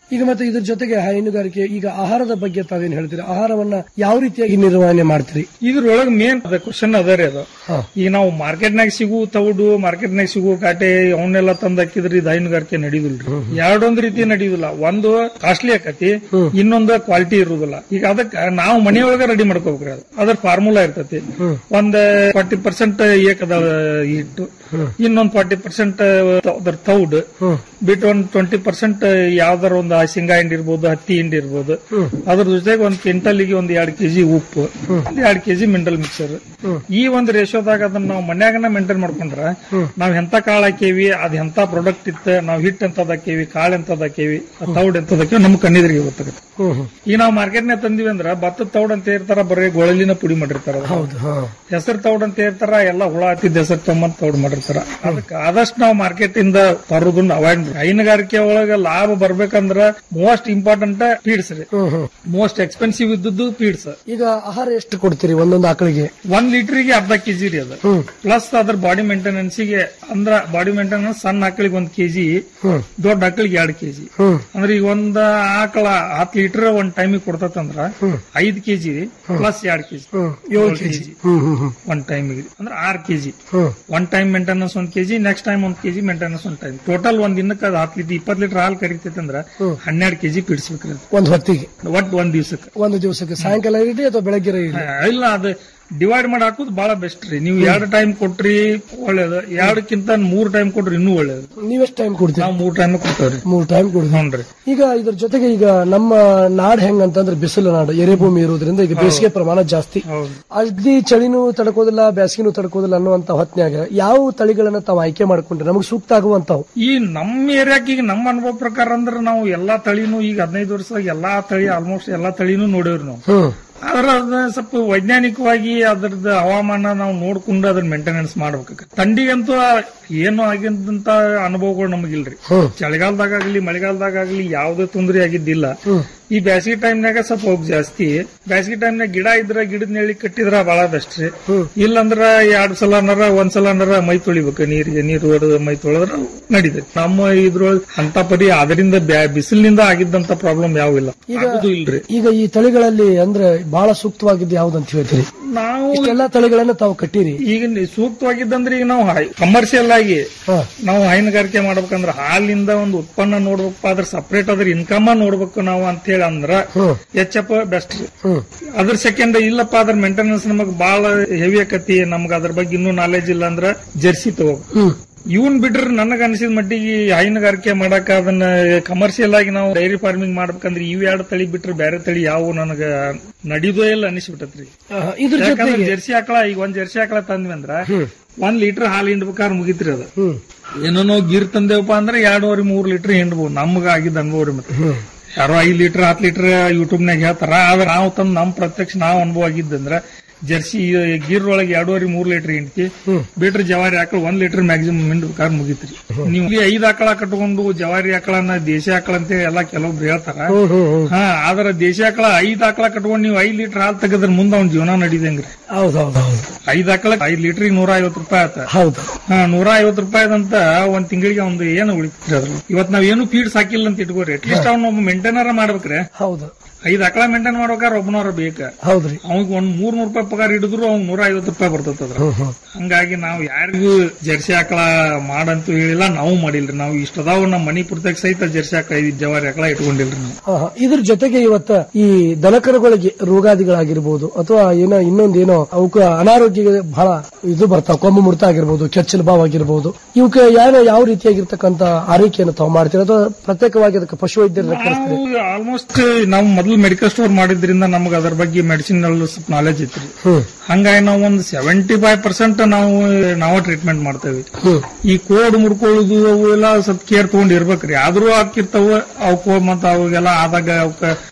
S13: ಈಗ ಮತ್ತೆ ಇದ್ರ ಜೊತೆಗೆ ಹೈನುಗಾರಿಕೆ ಈಗ ಆಹಾರದ ಬಗ್ಗೆ ತಾವೇನ್ ಹೇಳ್ತೀರಿ ಆಹಾರವನ್ನ ಯಾವ ರೀತಿಯಾಗಿ ನಿರ್ವಹಣೆ ಮಾಡ್ತೀರಿ
S14: ಇದ್ರೊಳಗ ಮೇನ್ ಅದ ಕ್ವಶನ್ ಅದ ರೀ ಅದು ಈಗ ನಾವು ಮಾರ್ಕೆಟ್ನಾಗ ಸಿಗು ತೌಡು ಮಾರ್ಕೆಟ್ನಾಗ ಸಿಗು ಕಾಟೆ ಅವನ್ನೆಲ್ಲ ತಂದ್ ಹಾಕಿದ್ರಿ ಇದು ಹೈನುಗಾರಿಕೆ ನಡೆಯುದಿಲ್ರಿ ಎರಡೊಂದ್ ರೀತಿ ನಡೆಯುದಿಲ್ಲ ಒಂದು ಕಾಸ್ಟ್ಲಿ ಆಕತಿ ಇನ್ನೊಂದು ಕ್ವಾಲಿಟಿ ಇರುದಿಲ್ಲ ಈಗ ಅದಕ್ಕ ನಾವು ಮನೆಯೊಳಗ ರೆಡಿ ಮಾಡ್ಕೋಬೇಕ್ರಿ ಅದು ಅದ್ರ ಫಾರ್ಮುಲಾ ಇರ್ತತಿ ಒಂದ್ ಫಾರ್ಟಿ ಪರ್ಸೆಂಟ್ ಏಕದ ಹಿಟ್ಟು ಇನ್ನೊಂದ್ ಫಾರ್ಟಿ ಪರ್ಸೆಂಟ್ ಅದ್ರ ತೌಡ್ ಬಿಟ್ಟು ಒಂದ್ ಟ್ವೆಂಟಿ ಪರ್ಸೆಂಟ್ ಯಾವ್ದಾರ ಒಂದು ಶೇಂಗಾ ಹಿಂಡಿ ಇರ್ಬೋದು ಹತ್ತಿ ಹಿಂಡಿ ಇರ್ಬೋದು ಅದ್ರ ಜೊತೆಗೆ ಒಂದ್ ಕ್ವಿಂಟಲ್ಗೆ ಒಂದ್ ಎರಡ್ ಕೆಜಿ ಉಪ್ಪು ಒಂದ್ ಎರಡ್ ಕೆಜಿ ಮಿನರಲ್ ಮಿಕ್ಸರ್ ಈ ಒಂದ್ ರೇಷೋದಾಗ ಅದನ್ನ ನಾವು ಮನ್ಯಾಗನ ಮೇಂಟೈನ್ ಮಾಡ್ಕೊಂಡ್ರ ನಾವ್ ಎಂತ ಕಾಳು ಹಾಕೇವಿ ಅದ್ ಎಂತ ಪ್ರಾಡಕ್ಟ್ ಇತ್ತ ನಾವ್ ಹಿಟ್ ಎಂತದ್ ಹಾಕೇವಿ ಕಾಳು ಎಂತದ್ ಹಾಕೇವಿ ತೌಡ್ ಎಂತದ್ ಹಾಕೇವಿ ನಮ್ ಕಣ್ಣಿದ್ರಿಗೆ ಗೊತ್ತಾಗುತ್ತೆ ಈಗ ನಾವು ಮಾರ್ಕೆಟ್ನಾಗ ತಂದಿವಿ ಅಂದ್ರ ಭತ್ತದ ತೌಡ್ ಅಂತ ಇರ್ತಾರ ಬರೀ ಗೊಳಲಿನ ಪುಡಿ ಮಾಡಿರ್ತಾರ
S13: ಹೌದು ಹಾ
S14: ಹೆಸರು ತೌಡ್ ಅಂತ ಇರ್ತಾರ ಎಲ್ಲ ಹುಳ ಹತ್ತಿದ ಹೆಸರು ತಗೊಂಬಂದ್ ತೌಡ್ ಮಾಡಿರ್ತಾರ ಅದಕ್ಕೆ ಆದಷ್ಟು ನಾವು ಮಾರ್ಕೆಟ್ ಇಂದ ತರೋದನ್ನ ಅವಾಯ್ಡ್ ಹೈನುಗಾರಿಕೆ ಒಳಗ ಲಾಭ ಬರ್ಬೇಕಂದ್ರ ಮೋಸ್ಟ್ ಇಂಪಾರ್ಟೆಂಟ್ ಫೀಡ್ಸ್ ರೀ ಮೋಸ್ಟ್ ಎಕ್ಸ್ಪೆನ್ಸಿವ್ ಇದ್ದದ್ದು ಫೀಡ್ಸ್
S13: ಈಗ ಆಹಾರ ಎಷ್ಟು ಕೊಡ್ತೀರಿ ಒಂದೊಂದು ಆಕಳಿಗೆ
S14: ಒಂದ್ ಲೀಟರ್ಗೆ ಅರ್ಧ ಕೆಜಿ ರೀ ಅದು ಪ್ಲಸ್ ಅದ್ರ ಬಾಡಿ ಮೇಂಟೆನೆನ್ಸ್ ಗೆ ಅಂದ್ರ ಬಾಡಿ ಮೇಂಟೆನೆನ್ಸ್ ಸಣ್ಣ ಆಕಳಿಗೆ ಒಂದ್ ಕೆಜಿ ದೊಡ್ಡ ಆಕಳಿಗೆ ಎರಡ್ ಕೆಜಿ ಅಂದ್ರೆ ಈಗ ಒಂದ್ ಆಕಳ ಹತ್ ಲೀಟರ್ ಒಂದ್ ಟೈಮಿಗೆ ಕೊಡ್ತಂದ್ರ ಐದ್ ಕೆಜಿ ಪ್ಲಸ್ ಎರಡ್ ಕೆಜಿ ಏಳು ಕೆಜಿ ಒಂದ್ ಟೈಮಿಗೆ ಅಂದ್ರೆ ಆರ್ ಕೆಜಿ ಒನ್ ಟೈಮ್ ಮೇಂಟೆನೆನ್ಸ್ ಒಂದ್ ಕೆಜಿ ನೆಕ್ಸ್ಟ್ ಟೈಮ್ ಒಂದ್ ಕೆಜಿ ಮೇಂಟೆನೆನ್ಸ್ ಒಂದ್ ಟೈಮ್ ಟೋಟಲ್ ಒಂದ್ ದಿನಕ್ಕೆ ಅದು ಹತ್ತು ಲೀಟರ್ ಇಪ್ಪತ್ತು ಲೀಟರ್ ಹಾಲು ಕರಿತೈತೆ ಅಂದ್ರ ಹನ್ನೆರಡು ಕೆಜಿ ಪಿಡಿಸ್ಬೇಕ್ರಿ ಅದು.
S13: ಒಂದ್ ಹೊತ್ತಿಗೆ
S14: ಒಟ್ ಒಂದ್ ದಿವ್ಸಕ್ಕೆ
S13: ಒಂದು ದಿವಸಕ್ಕೆ ಸಾಯಂಕಾಲ ಇರಲಿ ಅಥವಾ ಬೆಳಗ್ಗೆ ಇರಲಿ
S14: ಇಲ್ಲ ಅದು ಡಿವೈಡ್ ಮಾಡಿ ಹಾಕೋದು ಬಹಳ ಬೆಸ್ಟ್ ರೀ ನೀವು ಎರಡು ಟೈಮ್ ಕೊಟ್ರಿ ಒಳ್ಳೇದು ಎರಡಕ್ಕಿಂತ ಮೂರ್ ಟೈಮ್ ಕೊಟ್ರಿ ಇನ್ನೂ ಒಳ್ಳೇದು
S13: ನೀವೆಷ್ಟು ಟೈಮ್ ಕೊಡ್ತೀರಿ
S14: ನಾವು ಮೂರ್ ಟೈಮ್ ಕೊಡ್ತೇವ್ರಿ
S13: ಮೂರ್ ಟೈಮ್ ಕೊಡ್ತೀವಿ
S14: ಹ್ಞೂನ್ರಿ
S13: ಈಗ ಇದ್ರ ಜೊತೆಗೆ ಈಗ ನಮ್ಮ ನಾಡ್ ಹೆಂಗಂತಂದ್ರೆ ಬಿಸಿಲು ನಾಡು ಎರೆಭೂಮಿ ಇರೋದ್ರಿಂದ ಈಗ ಬೇಸಿಗೆ ಪ್ರಮಾಣ ಜಾಸ್ತಿ ಅಲ್ಲಿ ಚಳಿನೂ ತಡ್ಕೋದಿಲ್ಲ ಬೇಸಿಗೆನೂ ತಡ್ಕೋದಿಲ್ಲ ಅನ್ನುವಂತ ಹೊತ್ನ್ಯಾಗ ಯಾವ ತಳಿಗಳನ್ನ ತಾವು ಆಯ್ಕೆ ಮಾಡ್ಕೊಂಡ್ರೆ ನಮಗೆ ಸೂಕ್ತ ಆಗುವಂತಾವು
S14: ಈ ನಮ್ಮ ಏರಿಯಾಕ್ ಈಗ ನಮ್ಮ ಅನುಭವ ಪ್ರಕಾರ ಅಂದ್ರೆ ನಾವು ಎಲ್ಲಾ ತಳಿನೂ ಈಗ ಹದಿನೈದು ವರ್ಷದಾಗ ಎಲ್ಲಾ ತಳಿ ಆಲ್ಮೋಸ್ಟ್ ಎಲ್ಲಾ ತಳಿನೂ ನೋಡೇವ್ರಿ ನಾವು
S13: ಹ್ಮ್
S14: ಆದ್ರ ಅದ ಸ್ವಲ್ಪ ವೈಜ್ಞಾನಿಕವಾಗಿ ಅದ್ರದ್ದು ಹವಾಮಾನ ನಾವು ನೋಡ್ಕೊಂಡು ಅದನ್ನ ಮೇಂಟೆನೆನ್ಸ್ ಮಾಡ್ಬೇಕು ಥಂಡಿಗಂತೂ ಏನು ಆಗಿದ್ದಂತ ಅನುಭವಗಳು ನಮಗಿಲ್ರಿ ಚಳಿಗಾಲದಾಗಲಿ ಮಳೆಗಾಲದಾಗಲಿ ಯಾವುದೇ ತೊಂದರೆ ಆಗಿದ್ದಿಲ್ಲ ಈ ಬ್ಯಾಸಿಗೆ ಟೈಮ್ನಾಗ ಸ್ವಲ್ಪ ಹೋಗ್ ಜಾಸ್ತಿ ಬ್ಯಾಸಿಗೆ ಟೈಮ್ನಾಗ ಗಿಡ ಇದ್ರ ಗಿಡದ ನೆಳಿ ಕಟ್ಟಿದ್ರ ಬಹಳ ಬೆಸ್ಟ್ ರೀ ಇಲ್ಲಂದ್ರ ಎರಡ್ ಸಲನರ ಒಂದ್ ಸಲನರ ಮೈ ತೊಳಿಬೇಕು ನೀರಿಗೆ ನೀರು ಹೊಡೆದು ಮೈ ತೊಳೆದ್ರ ನಡೀತೈತಿ ನಮ್ಮ ಇದ್ರೊಳಗೆ ಅಂತ ಪರಿ ಅದರಿಂದ ಬ್ಯಾ- ಬಿಸಿಲಿನಿಂದ ಆಗಿದ್ದಂತ ಪ್ರಾಬ್ಲಮ್ ಯಾವ ಇಲ್ಲ ಆಗುದು ಇಲ್ರಿ
S13: ಈಗ ಈ ತಳಿಗಳಲ್ಲಿ ಅಂದ್ರೆ ಬಹಳ ಸೂಕ್ತವಾಗಿದ್ದು ಯಾವ್ದಂತ ಹೇಳ್ತೀರಿ
S14: ನಾವು
S13: ಇಷ್ಟೆಲ್ಲಾ ತಳಿಗಳನ್ನ ತಾವು ಕಟ್ಟಿರಿ
S14: ಈಗ ನಿ- ಸೂಕ್ತವಾಗಿದ್ದಂದ್ರೆ ಈಗ ನಾವು ಕಮರ್ಷಿಯಲ್ ಆಗಿ ನಾವು ಹೈನುಗಾರಿಕೆ ಮಾಡ್ಬೇಕಂದ್ರ ಹಾಲಿಂದ ಒಂದು ಉತ್ಪನ್ನ ನೋಡ್ಬೇಕಪ್ಪ ಅದ್ರ ಸಪರೇಟ್ ಅದ್ರ ಇನ್ಕಮ್ ನೋಡ್ಬೇಕು ನಾವು ಅಂತ ಹೇಳಿ ಅಂದ್ರ ಎಚ್ ಎಫ್ ಬೆಸ್ಟ್ ಅದ್ರ ಸೆಕೆಂಡ್ ಇಲ್ಲಪ್ಪ ಅದ್ರ ಮೇಂಟೆನೆನ್ಸ್ ನಮಗ್ ಬಾಳ ಹೆವಿ ಆಕತಿ ನಮ್ಗ ಅದ್ರ ಬಗ್ಗೆ ಇನ್ನೂ ನಾಲೆಜ್ ಇಲ್ಲ ಅಂದ್ರ ಜರ್ಸಿ ತಗೋ ಇವನ್ ಬಿಟ್ರೆ ನನಗ ಅನ್ಸಿದ ಮಟ್ಟಿಗೆ ಈ ಹೈನುಗಾರಿಕೆ ಮಾಡಕ ಅದನ್ನ ಕಮರ್ಷಿಯಲ್ ಆಗಿ ನಾವು ಡೈರಿ ಫಾರ್ಮಿಂಗ್ ಮಾಡ್ಬೇಕಂದ್ರೆ ಇವ್ ಎರಡು ತಳಿ ಬಿಟ್ರೆ ಬೇರೆ ತಳಿ ಯಾವ ನನಗ ನಡೀದೋ ಇಲ್ಲ ಅನಿಸ್ಬಿಟ್ಟತ್ರಿ
S13: ಆಹಾ, ಇದ್ರ
S14: ಯಾಕಂದ್ರೆ
S13: ಜೊತೆಗೆ
S14: ಜರ್ಸಿ ಆಕಳ ಈಗ ಒಂದ್ ಜರ್ಸಿ ಆಕಳ ತಂದ್ವಿ ಅಂದ್ರ ಒಂದ್ ಲೀಟರ್ ಹಾಲು ಹಿಂಡ್ಬೇಕಾದ್ರೆ ಮುಗಿತ್ರಿ ಅದು ಏನೋ ಗಿರ್ ತಂದೇವಪ್ಪ ಅಂದ್ರೆ ಎರಡೂವರೆ ಮೂರ್ ಲೀಟರ್ ಹಿಂಡ್ಬೋದು ನಮ್ಗ ಆಗಿದ್ದ ಅನುಭವ ರೀ ಮತ್ತೆ ಯಾರೋ ಐದ್ ಲೀಟರ್ ಹತ್ತು ಲೀಟರ್ ಯೂಟ್ಯೂಬ್ನಾಗ ಹೇಳ್ತಾರ ಆದ್ರೆ ನಾವು ತಂದ್ ನಮ್ ಪ್ರತ್ಯಕ್ಷ ನಾವು ಅನುಭವ ಆಗಿದ್ದಂದ್ರ ಜರ್ಸಿ ಗೀರ್ ಒಳಗೆ ಎರಡೂವರೆ ಮೂರ್ ಲೀಟರ್ ಹಿಂಡ್ತಿ ಬಿಟ್ರೆ ಜವಾರಿ ಆಕಳ ಒಂದ್ ಲೀಟರ್ ಮ್ಯಾಕ್ಸಿಮಮ್ ಹಿಂಡ್ಬೇಕಾದ್ರೆ ಮುಗಿತ್ರಿ ನೀವು ಈ ಐದ್ ಆಕಳ ಕಟ್ಕೊಂಡು ಜವಾರಿ ಆಕಳನ್ನ ದೇಶಿ ಆಕಳ ಅಂತ ಎಲ್ಲ ಕೆಲವೊಬ್ರು ಹೇಳ್ತಾರ ಹಾ ಆದ್ರ ದೇಶಿ ಆಕಳ ಐದ್ ಆಕಳ ಕಟ್ಕೊಂಡು ನೀವು ಐದ್ ಲೀಟರ್ ಹಾಲು ತೆಗೆದ್ರ ಮುಂದೆ ಅವ್ನ ಜೀವನ ನಡೀದಂಗ್ರಿ
S13: ಹೌದೌದು
S14: ಐದ್ ಆಕಳ ಐದ್ ಲೀಟರ್ ನೂರ ಐವತ್ತು ರೂಪಾಯಿ ಆತ
S13: ಹೌದು
S14: ಹಾ ನೂರ ಐವತ್ತು ರೂಪಾಯಿದಂತ ಒಂದ್ ತಿಂಗಳಿಗೆ ಒಂದು ಏನು ಉಳಿತ್ರಿ ಅದ್ರ ಇವತ್ ನಾವ್ ಏನು ಫೀಡ್ಸ್ ಹಾಕಿಲ್ಲ ಅಂತ ಇಟ್ಕೋರಿ ಅಟ್ಲೀಸ್ಟ್ ಅವ್ನ ಒಬ್ಬ ಮೇಂಟೈನರ್ ಮಾಡ್ಬೇಕ್ರೆ
S13: ಹೌದು
S14: ಐದ್ ಆಕಳ ಮೇಂಟೈನ್ ಮಾಡ್ಬೇಕಾದ್ರೆ ಒಬ್ಬನವ್ರ ಬೇಕ
S13: ಹೌದ್ರಿ
S14: ಅವ್ನಿಗೆ ಒಂದ್ ಮೂರ್ ನೂರ್ ರೂಪಾಯಿ ಪಗಾರ ಹಿಡಿದ್ರು ಅವ್ನ್ ನೂರ ಐವತ್ತು ರೂಪಾಯಿ ಬರ್ತದ ಅದ್ರ ಹಂಗಾಗಿ ನಾವು ಯಾರಿಗೂ ಜರ್ಸಿ ಆಕಳ ಮಾಡಂತೂ ಹೇಳಿಲ್ಲ ನಾವು ಮಾಡಿಲ್ರಿ ನಾವು ಇಷ್ಟದಾವ್ ನಮ್ಮ ಮನಿ ಪುರ್ತಕ್ ಸಹಿತ ಜರ್ಸಿ ಆಕಳ ಐದ್ ಜವಾರಿ ಆಕಳ ಇಟ್ಕೊಂಡಿಲ್ರಿ ನಾವು
S13: ಆಹಾ, ಇದ್ರ ಜೊತೆಗೆ ಇವತ್ತ ಈ ದನಕರುಗಳಿಗೆ ರೋಗಾದಿಗಳಾಗಿರ್ಬೋದು ಅಥವಾ ಏನೋ ಇನ್ನೊಂದೇನೋ ಅವಕ್ಕ ಅನಾರೋಗ್ಯ ಬಹಳ ಇದು ಬರ್ತಾವ ಕೊಂಬು ಮುಡ್ತ ಆಗಿರ್ಬೋದು ಕೆಚ್ಚಲು ಬಾವ್ ಆಗಿರ್ಬೋದು ಇವಕ್ಕೆ ಏನೋ ಯಾವ ರೀತಿಯಾಗಿರ್ತಕ್ಕಂತ ಆರೈಕೆಯನ್ನು ತಾವು ಮಾಡ್ತೀರಾ ಅಥವಾ ಪ್ರತ್ಯೇಕವಾಗಿ ಅದಕ್ಕೆ ಪಶುವೈದ್ಯರನ್ನ ಕರೆಸ್ತೀರಿ
S14: ನಾವು ಆಲ್ಮೋಸ್ಟ್ ನಾವು ಮೊದಲು ಮೆಡಿಕಲ್ ಸ್ಟೋರ್ ಮಾಡಿದ್ರಿಂದ ನಮ್ಗೆ ಅದ್ರ ಬಗ್ಗೆ ಮೆಡಿಸಿನ್ ಸ್ವಲ್ಪ ನಾಲೆಜ್ ಇತ್ರಿ ಹಂಗಾಗಿ ನಾವು ಒಂದು ಸೆವೆಂಟಿ ಫೈವ್ ಪರ್ಸೆಂಟ್ ನಾವು ನಾವ ಟ್ರೀಟ್ಮೆಂಟ್ ಮಾಡ್ತೇವೆ ಈ ಕೋಡ್ ಮುರ್ಕೊಳ್ಳೋದು ಅವು ಎಲ್ಲ ಸ್ವಲ್ಪ ಕೇರ್ ತಗೊಂಡ್ ಇರ್ಬೇಕ್ರಿ ಆದ್ರೂ ಹಾಕಿರ್ತಾವ ಅವಕ್ಕ ಮತ್ತ ಅವಾಗೆಲ್ಲ ಆದಾಗ ಅವಕ್ಕ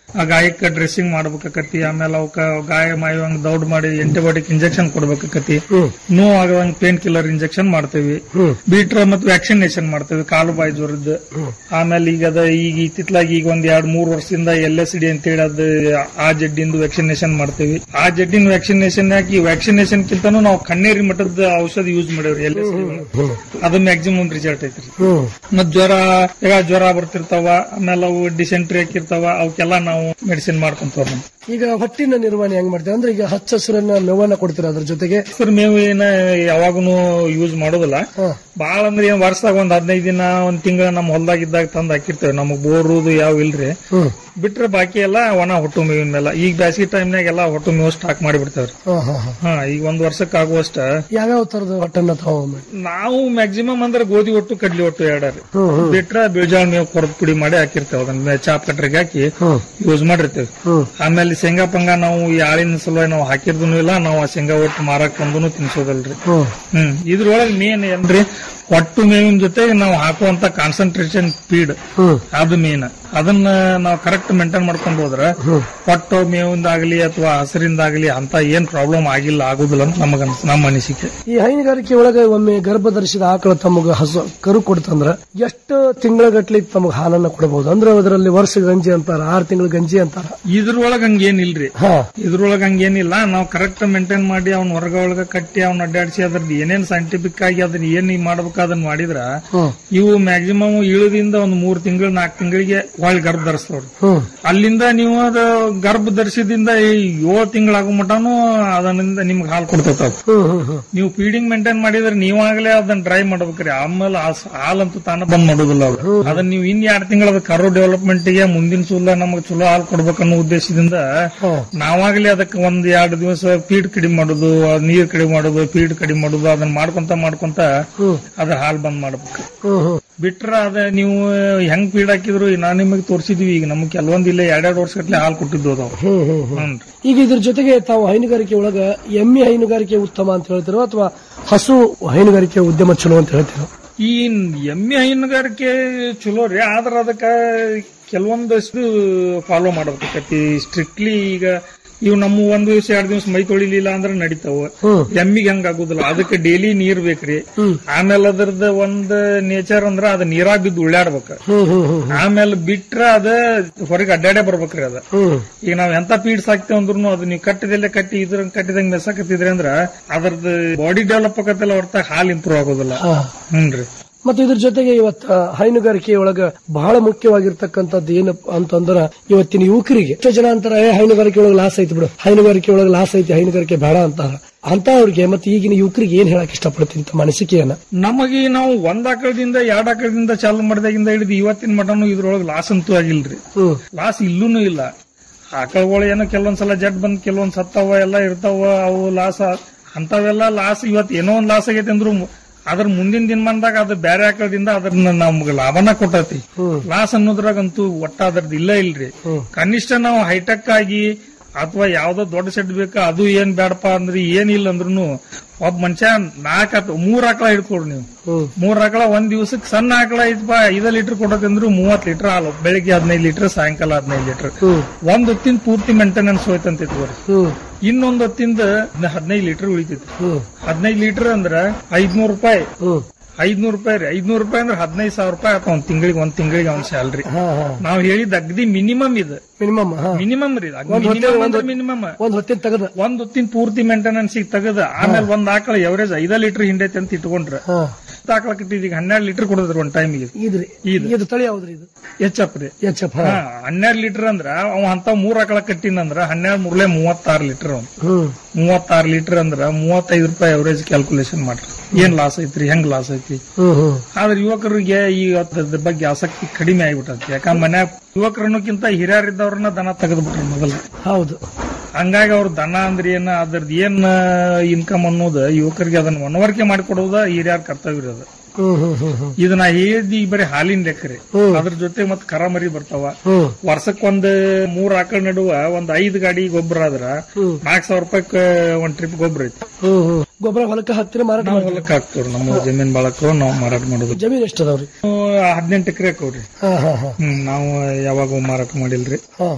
S14: ಆ ಗಾಯಕ್ಕೆ ಡ್ರೆಸ್ಸಿಂಗ್ ಮಾಡ್ಬೇಕಾಕತಿ ಆಮೇಲೆ ಅವಕ್ಕ ಗಾಯ ಮಾಯುವಂಗ್ ದೌಡ್ ಮಾಡಿ ಆಂಟಿಬಯೋಟಿಕ್ ಇಂಜೆಕ್ಷನ್ ಕೊಡ್ಬೇಕಾಕತಿ ನೋವು ಆಗದಂಗ್ ಪೇನ್ ಕಿಲ್ಲರ್ ಇಂಜೆಕ್ಷನ್ ಮಾಡ್ತೇವಿ ಬೀಟ್ರ ಮತ್ತು ವ್ಯಾಕ್ಸಿನೇಷನ್ ಮಾಡ್ತೇವೆ ಕಾಲು ಬಾಯಿ ಜ್ವರದ್ದು ಆಮೇಲೆ ಈಗ ಅದ ಈಗ ಇತ್ತಿತ್ಲಾಗಿ ಈಗ ಒಂದ್ ಎರಡ್ ಮೂರ್ ವರ್ಷದಿಂದ ಎಲ್ ಎಸ್ ಡಿ ಅಂತ ಹೇಳಿ ಅದು ಆ ಜಡ್ಡಿಂದು ವ್ಯಾಕ್ಸಿನೇಷನ್ ಮಾಡ್ತೇವಿ ಆ ಜಡ್ಡಿನ ವ್ಯಾಕ್ಸಿನೇಷನ್ ಹಾಕಿ ವ್ಯಾಕ್ಸಿನೇಷನ್ ಕಿಂತನೂ ನಾವು ಕಣ್ಣೇರಿ ಮಟ್ಟದ ಔಷಧ ಯೂಸ್ ಮಾಡೇವ್ರಿ ಎಲ್ ಎಸ್ ಅದು ಮ್ಯಾಕ್ಸಿಮಮ್ ರಿಸಲ್ಟ್ ಐತ್ರಿ ಮತ್ ಜ್ವರ ಈಗ ಜ್ವರ ಬರ್ತಿರ್ತಾವ ಆಮೇಲೆ ಅವು ಡಿಸೆಂಟ್ರಿ ಹಾಕಿರ್ತಾವ ಅವಕ್ಕೆಲ್ಲ ನಾವು ಮೆಡಿಸಿನ್ ಮಾಡ್ಕೊಂತವ್ರ
S13: ಈಗ ಹೊಟ್ಟಿನ ನಿರ್ವಹಣೆ ಹೆಂಗ್ ಮಾಡ್ತೀರಾ ಅಂದ್ರೆ ಈಗ ಹಚ್ಚ ಹಸುರನ್ನ ಮೇವನ್ನ ಕೊಡ್ತೀರಾ ಅದ್ರ ಜೊತೆಗೆ
S14: ಸರ್ ಮೇವು ಏನ ಯಾವಾಗೂ ಯೂಸ್ ಮಾಡೋದಿಲ್ಲ ಬಾಳ ಅಂದ್ರೆ ಏನ್ ವರ್ಷದಾಗ ಒಂದ್ ಹದಿನೈದು ದಿನ ಒಂದ್ ತಿಂಗಳ ನಮ್ ಹೊಲ್ದಾಗ ಇದ್ದಾಗ ತಂದ್ ಹಾಕಿರ್ತೇವೆ ನಮಗ್ ಬೋರುದು ಯಾವ ಇಲ್ರಿ ಬಿಟ್ರೆ ಬಾಕಿ ಎಲ್ಲ ಒಣ ಹೊಟ್ಟು ಮೇವಿನ ಮೇಲೆ ಈಗ ಬ್ಯಾಸಿಗೆ ಟೈಮ್ನಾಗ ಎಲ್ಲ ಹೊಟ್ಟು ಮೇವು ಸ್ಟಾಕ್ ಮಾಡಿಬಿಡ್ತೇವ್ರಿ
S13: ಹಾ, ಹಾ, ಹಾ.
S14: ಹಾ ಈಗ ಒಂದ್ ವರ್ಷಕ್ಕೆ ಆಗುವಷ್ಟ
S13: ಯಾವ್ಯಾವ ತರದ ಹೊಟ್ಟನ್ನ ತಾವು ಮಾಡಿ
S14: ನಾವು ಮ್ಯಾಕ್ಸಿಮಮ್ ಅಂದ್ರೆ ಗೋಧಿ ಒಟ್ಟು ಕಡ್ಲಿ ಒಟ್ಟು ಎರಡರಿ
S13: ಹ್ಮ್, ಹ್ಮ್.
S14: ಬಿಟ್ರೆ ಬೀಜಾಳ ಮೇವು ಕೊರದ್ ಪುಡಿ ಮಾಡಿ ಹಾಕಿರ್ತೇವೆ ಅದನ್ನ ಚಾಪ್ ಕಟ್ರಿಗೆ ಹಾಕಿ ಯೂಸ್ ಮಾಡಿರ್ತೇವೆ
S13: ಹ್ಮ್.
S14: ಆಮೇಲೆ ಶೇಂಗಾ ಪಂಗ ನಾವು ಈ ಆಳಿನ ಸಲುವಾಗಿ ನಾವು ಹಾಕಿರ್ದೂ ಇಲ್ಲ ನಾವು ಆ ಶೇಂಗಾ ಒಟ್ಟು ಮಾರಾಕ್ ತಂದು ತಿನ್ಸೋದಲ್ರಿ
S13: ಹ್ಮ್.
S14: ಹ್ಮ್ ಇದ್ರೊಳಗೆ ಮೇನ್ ಏನ್ರಿ ಒಟ್ಟು ಮೇವಿನ ಜೊತೆಗೆ ನಾವು ಹಾಕುವಂತ ಕಾನ್ಸಂಟ್ರೇಷನ್ ಫೀಡ್ ಅದು ಮೇನ್ ಅದನ್ನ ನಾವು ಕರೆಕ್ಟ್ ಮೇಂಟೈನ್ ಮಾಡ್ಕೊಂಡು ಹೋದ್ರೆ ಒಟ್ಟು ಮೇವಿಂದಾಗ್ಲಿ ಅಥವಾ ಹಸಿರಿಂದಾಗ್ಲಿ ಅಂತ ಏನ್ ಪ್ರಾಬ್ಲಮ್ ಆಗಿಲ್ಲ ಆಗುದಿಲ್ಲ ಅಂತ ನಮಗ ನಮ್ಮ ಅನಿಸಿಕೆ
S13: ಈ ಹೈನುಗಾರಿಕೆ ಒಳಗೆ ಒಮ್ಮೆ ಗರ್ಭ ಧರಿಸಿದ ಆಕಳ ತಮಗ ಹಸು ಕರು ಕೊಡ್ತಂದ್ರ ಎಷ್ಟು ತಿಂಗಳ ಗಟ್ಲೆ ತಮಗ ಹಾಲನ್ನ ಕೊಡಬಹುದು ಅಂದ್ರೆ ಅದರಲ್ಲಿ ವರ್ಷ ಗಂಜಿ ಅಂತಾರ ಆರು ತಿಂಗಳ ಗಂಜಿ ಅಂತಾರ
S14: ಇದ್ರೊಳಗ ಹಂಗೇನಿಲ್ರಿ ಇದ್ರೊಳಗ ಹಂಗೇನಿಲ್ಲ ನಾವು ಕರೆಕ್ಟ್ ಮೇಂಟೈನ್ ಮಾಡಿ ಅವ್ನ ಹೊರಗ ಒಳಗ ಕಟ್ಟಿ ಅವ್ನ ಅಡ್ಡಾಡಿಸಿ ಅದ್ರದ್ದು ಏನೇನ್ ಸೈಂಟಿಫಿಕ್ ಆಗಿ ಅದನ್ನ ಏನ್ ಮಾಡ್ಬೇಕು ಅದನ್ನ ಮಾಡಿದ್ರ ಇವು ಮ್ಯಾಕ್ಸಿಮಮ್ ಇಳುದಿಂದ ಒಂದ್ ಮೂರ್ ತಿಂಗಳು ನಾಲ್ಕು ತಿಂಗಳಿಗೆ ಹೊಳ್ಳಿ ಗರ್ಭ ಧರಿಸ್ತವ್ರಿ ಅಲ್ಲಿಂದ ನೀವು ಅದು ಗರ್ಭ ಧರಿಸಿದಿಂದ ಏಳು ತಿಂಗಳಾಗೋ ಮಟನು ಅದರಿಂದ ನಿಮ್ಗೆ ಹಾಲು ಕೊಡ್ತೇವೆ ನೀವು ಫೀಡಿಂಗ್ ಮೇಂಟೈನ್ ಮಾಡಿದ್ರೆ ನೀವಾಗಲೇ ಅದನ್ನ ಡ್ರೈ ಮಾಡ್ಬೇಕ್ರಿ ಆಮೇಲೆ ಆ ಸ- ಹಾಲಂತೂ ತಾನ ಬಂದ್ ಮಾಡೋದಿಲ್ಲ ಅವ್ರು ಅದನ್ನ ನೀವು ಇನ್ ಎರಡ್ ತಿಂಗಳ ಕರು ಡೆವಲಪ್ಮೆಂಟ್ ಗೆ ಮುಂದಿನ ಸೂಲ ನಮಗೆ ಚಲೋ ಹಾಲು ಕೊಡ್ಬೇಕನ್ನೋ ಉದ್ದೇಶದಿಂದ ನಾವಾಗ್ಲೇ ಅದಕ್ಕೆ ಒಂದ್ ಎರಡು ದಿವಸ ಫೀಡ್ ಕಡಿಮೆ ಮಾಡೋದು ಅದ್ ನೀರ್ ಕಡಿಮೆ ಮಾಡೋದು ಫೀಡ್ ಕಡಿಮೆ ಮಾಡೋದು ಅದನ್ನ ಮಾಡ್ಕೊಂತ ಮಾಡ್ಕೊಂತ ಅದ್ರ ಹಾಲ್ ಬಂದ್ ಮಾಡ್ಬೇಕು ಬಿಟ್ರ ಅದ ನೀವು ಹೆಂಗ್ ಫೀಡ್ ಹಾಕಿದ್ರು ನಾ ನಿಮಗೆ ತೋರಿಸಿದ್ವಿ ಈಗ ನಮ್ಗೆ ಕೆಲವೊಂದ್ ಇಲ್ಲ ಎರಡೆರಡು ವರ್ಷ ಗಟ್ಲೆ ಹಾಲು ಕೊಟ್ಟಿದ್ದು ಅದಾವ ಹ್ಞೂ
S13: ಈಗ ಇದ್ರ ಜೊತೆಗೆ ತಾವು ಹೈನುಗಾರಿಕೆ ಒಳಗ ಎಮ್ಮೆ ಹೈನುಗಾರಿಕೆ ಉತ್ತಮ ಅಂತ ಹೇಳ್ತಿರೋ ಅಥವಾ ಹಸು ಹೈನುಗಾರಿಕೆ ಉದ್ಯಮ ಚಲೋ ಅಂತ ಹೇಳ್ತಿರೋ
S14: ಈ ಎಮ್ಮೆ ಹೈನುಗಾರಿಕೆ ಚಲೋ ರೀ ಆದ್ರ ಅದಕ್ಕ ಕೆಲವೊಂದಷ್ಟು ಫಾಲೋ ಮಾಡ್ಬೇಕಾಕತಿ ಸ್ಟ್ರಿಕ್ಟ್ಲಿ ಈಗ ಇವು ನಮ್ಮ ಒಂದ್ ದಿವಸ ಎರಡ್ ದಿವಸ ಮೈ ತೊಳಿಲಿಲ್ಲ ಅಂದ್ರೆ ನಡಿತಾವ ಎಮ್ಮಿಗೆ ಹಂಗ ಆಗುದಿಲ್ಲ ಅದಕ್ಕೆ ಡೈಲಿ ನೀರ್ ಬೇಕ್ರಿ ಆಮೇಲೆ ಅದ್ರದ್ದು ಒಂದ್ ನೇಚರ್ ಅಂದ್ರ ಅದ ನೀರಾಗ ಬಿದ್ದು ಉಳ್ಳಾಡ್ಬೇಕ ಆಮೇಲೆ ಬಿಟ್ರ ಅದ ಹೊರಗೆ ಅಡ್ಡಾಡೇ ಬರ್ಬೇಕ್ರಿ ಅದ ಈಗ ನಾವ್ ಎಂತ ಪೀಡ್ಸ್ ಹಾಕ್ತೇವೆ ಅಂದ್ರೂ ಅದು ನೀವು ಕಟ್ಟಿದಲ್ಲೇ ಕಟ್ಟಿ ಇದ್ರ ಕಟ್ಟಿದಂಗ ಮೆಸಕತ್ತಿದ್ರಿ ಅಂದ್ರ ಅದ್ರದ್ದು ಬಾಡಿ ಡೆವಲಪ್ ಆಗತ್ತಲ್ಲ ಹೊರತಾಗ ಹಾಲ್ ಇಂಪ್ರೂವ್ ಆಗೋದಿಲ್ಲ ಹ್ಞೂನ್ರಿ
S13: ಮತ್ತು ಇದ್ರ ಜೊತೆಗೆ ಇವತ್ತ ಹೈನುಗಾರಿಕೆ ಒಳಗ ಬಹಳ ಮುಖ್ಯವಾಗಿರ್ತಕ್ಕಂಥದ್ದು ಏನಪ್ಪ ಅಂತಂದ್ರ ಇವತ್ತಿನ ಯುವಕರಿಗೆ ಎಷ್ಟೋ ಜನ ಅಂತಾರ ಏ ಹೈನುಗಾರಿಕೆ ಒಳಗೆ ಲಾಸ್ ಐತಿ ಬಿಡು ಹೈನುಗಾರಿಕೆ ಒಳಗೆ ಲಾಸ್ ಐತಿ ಹೈನುಗಾರಿಕೆ ಬೇಡ ಅಂತಾರ ಅಂತವ್ರಿಗೆ ಮತ್ತೆ ಈಗಿನ ಯುವಕರಿಗೆ ಏನ್ ಹೇಳಕ್ ಇಷ್ಟಪಡ್ತೀನಿ ತಮ್ಮ ಅನಿಸಿಕೆಯನ್ನ
S14: ನಮಗೆ ನಾವು ಒಂದ್ ಆಕಳದಿಂದ ಎರಡ್ ಆಕಳದಿಂದ ಚಾಲು ಮಾಡಿದಾಗಿಂದ ಹಿಡಿದು ಇವತ್ತಿನ ಮಟನು ಇದ್ರೊಳಗೆ ಲಾಸ್ ಅಂತೂ ಆಗಿಲ್ರಿ ಲಾಸ್ ಇಲ್ಲೂನು ಇಲ್ಲ ಆಕಳಗಳು ಏನೋ ಕೆಲವೊಂದ್ಸಲ ಜಡ್ ಬಂದ್ ಕೆಲವೊಂದ್ ಸತ್ತವ ಎಲ್ಲ ಇರ್ತಾವ ಅವು ಲಾಸ್ ಅಂತವೆಲ್ಲ ಲಾಸ್ ಇವತ್ ಏನೋ ಒಂದ್ ಲಾಸ್ ಆಗೈತೆ ಅಂದ್ರು ಅದ್ರ ಮುಂದಿನ ದಿನಮಾನದಾಗ ಅದು ಬೇರೆ ಆಕಳದಿಂದ ಅದ್ರನ್ನ ನಮ್ಗೆ ಲಾಭನ ಕೊಟ್ಟತಿ ಲಾಸ್ ಅನ್ನೋದ್ರಾಗಂತೂ ಒಟ್ಟ ಅದ್ರದ್ದು ಇಲ್ಲ ಇಲ್ರಿ ಕನಿಷ್ಠ ನಾವು ಹೈಟೆಕ್ ಆಗಿ ಅಥವಾ ಯಾವ್ದೋ ದೊಡ್ಡ ಸೆಡ್ ಬೇಕಾ ಅದು ಏನ್ ಬೇಡಪ್ಪ ಅಂದ್ರೆ ಏನಿಲ್ಲ ಅಂದ್ರೂ ಒಬ್ಬ ಮನುಷ್ಯ ನಾಲ್ಕ ಅಥವಾ ಮೂರ್ ಆಕಳ ಹಿಡ್ಕೊಡ್ರಿ ನೀವು ಮೂರ್ ಆಕಳ ಒಂದ್ ದಿವಸಕ್ಕೆ ಸಣ್ಣ ಆಕಳ ಐತಪ್ಪ ಐದ ಲೀಟರ್ ಕೊಡೋದಂದ್ರು ಮೂವತ್ ಲೀಟರ್ ಹಾಲು ಬೆಳಿಗ್ಗೆ ಹದಿನೈದು ಲೀಟರ್ ಸಾಯಂಕಾಲ ಹದಿನೈದು ಲೀಟರ್ ಒಂದ್ ಹೊತ್ತಿನ ಪೂರ್ತಿ ಮೇಂಟೆನೆನ್ಸ್ ಹೋಯ್ತಂತ ಇಟ್ಕೋರಿ ಇನ್ನೊಂದ್ ಹೊತ್ತಿಂದ ಹದಿನೈದು ಲೀಟರ್ ಉಳಿತೈತಿ ಹದಿನೈದು ಲೀಟರ್ ಅಂದ್ರ ಐದ್ನೂರ್ ರೂಪಾಯಿ ಐದ್ನೂರ್ ರೂಪಾಯಿ ರೀ ಐದ್ನೂರ್ ರೂಪಾಯಿ ಅಂದ್ರೆ ಹದಿನೈದು ಸಾವಿರ ರೂಪಾಯಿ ಆತ ಒಂದ್ ತಿಂಗಳಿಗೆ ಒಂದ್ ತಿಂಗಳಿಗೆ ಅವ್ನ ಸ್ಯಾಲ್ರಿ ನಾವ್ ಹೇಳಿದ ಅಗ್ದಿ ಮಿನಿಮಮ್ ಇದು
S13: ಮಿನಿಮಮ್
S14: ಮಿನಿಮಮ್ ರೀ
S13: ಒಂದ್ ಹೊತ್ತಿನ- ಒಂದ್
S14: ಮಿನಿಮಮ್
S13: ಒಂದ್ ಹೊತ್ತಿನ ತೆಗದ
S14: ಒಂದ್ ಹೊತ್ತಿನ ಪೂರ್ತಿ ಮೇಂಟೆನೆನ್ಸ್ ತೆಗದ ಆಮೇಲೆ ಒಂದ್ ಆಕಳ ಎವರೇಜ್ ಐದ ಲೀಟರ್ ಹಿಂಡೈತೆ ಅಂತ ಇಟ್ಕೊಂಡ್ರ ಆಕಳ ಕಟ್ಟಿದ್ ಈಗ ಹನ್ನೆರಡು ಲೀಟರ್ ಕೊಡದ್ರಿ ಒಂದ್ ಟೈಮಿಗೆ
S13: ಇದ್ರಿ
S14: ಇದು
S13: ಇದು ತಳಿ ಯಾವ್ದ್ರಿ ಇದು
S14: ಎಚ್ ರೀ
S13: ಎಚ್ ಎಫ್
S14: ಹಾ, ಹನ್ನೆರಡು ಲೀಟರ್ ಅಂದ್ರ ಅವ ಅಂತ ಮೂರ್ ಆಕಳ ಕಟ್ಟಿನಂದ್ರ ಹನ್ನೆರಡು ಮೂರ್ಲೆ ಮೂವತ್ತಾರು ಲೀಟರ್ ಅವ್ನು
S13: ಹ್ಮ್
S14: ಮೂವತ್ತಾರು ಲೀಟರ್ ಅಂದ್ರ ಮೂವತ್ತೈದು ರೂಪಾಯಿ ಅವರೇಜ್ ಕ್ಯಾಲ್ಕುಲೇಷನ್ ಮಾಡ್ರಿ ಏನ್ ಲಾಸ್ ಐತ್ರಿ ಹೆಂಗ್ ಲಾಸ್ ಐತಿ
S13: ಹ್ಮ್ ಹ್ಮ್
S14: ಆದ್ರೆ ಯುವಕರಿಗೆ ಈ ಅದ್ರ ಬಗ್ಗೆ ಆಸಕ್ತಿ ಕಡಿಮೆ ಆಗಿಬಿಟ್ಟತಿ ಯಾಕಂದ್ರೆ ಮನ್ಯಾಗ ಯುವಕರನ್ನಕ್ಕಿಂತ ಹಿರಿಯರಿದ್ದವ್ರನ್ನ ದನ ತೆಗೆದ್ಬಿಟ್ರಿ ಮೊದಲು
S13: ಹೌದು
S14: ಹಂಗಾಗಿ ಅವ್ರ ದನ ಅಂದ್ರೆ ಏನ ಅದ್ರದ್ದು ಏನ್ ಇನ್ಕಮ್ ಅನ್ನೋದು ಯುವಕರಿಗೆ ಅದನ್ನ ಮನವರಿಕೆ ಮಾಡಿಕೊಡೋದ ಹಿರಿಯರ ಕರ್ತವ್ಯ ಇರೋದು
S13: ಹ್ಮ್ ಹ್ಮ್ ಹ್ಮ್ ಹ್ಮ್
S14: ಇದು ನಾ ಹೇಳಿದ್ ಈಗ ಬರೀ ಹಾಲಿನ ಲೆಕ್ಕರಿ ಅದ್ರ ಜೊತೆ ಮತ್ ಕರ ಮರಿ ಬರ್ತಾವ
S13: ಹ್ಮ್
S14: ವರ್ಷಕ್ ಒಂದ್ ಮೂರ್ ಆಕಳ ನಡುವ ಒಂದ್ ಐದ್ ಗಾಡಿ ಗೊಬ್ಬರ ಆದ್ರ ನಾಲ್ಕ್ ಸಾವಿರ ರೂಪಾಯಿ ಒಂದ್ ಟ್ರಿಪ್ ಗೊಬ್ಬರ ಐತಿ
S13: ಹ್ಮ್ ಹ್ಮ್ ಗೊಬ್ಬರ ಹೊಲಕ್ಕೆ ಹತ್ತಿರ ಮಾರಾಟ
S14: ನಾವು
S13: ಮಾಡ್ತೀವಿ
S14: ಹೊಲಕ್ ಹಾಕ್ತೇವ್ರಿ ನಮ್ಮ ಜಮೀನ್ ಬಾಳಕರು ನಾವು ಮಾರಾಟ ಮಾಡೋದು
S13: ಜಮೀನ್ ಎಷ್ಟು ಅದಾವ್ರಿ
S14: ಹದಿನೆಂಟು ಎಕರೆ ಹಾಕವ್ರಿ
S13: ಹಾ ಹಾ ಹಾ
S14: ಹ್ಮ್ ನಾವು ಯಾವಾಗ ಮಾರಾಟ ಮಾಡಿಲ್ರಿ
S13: ಹಾ ಹಾ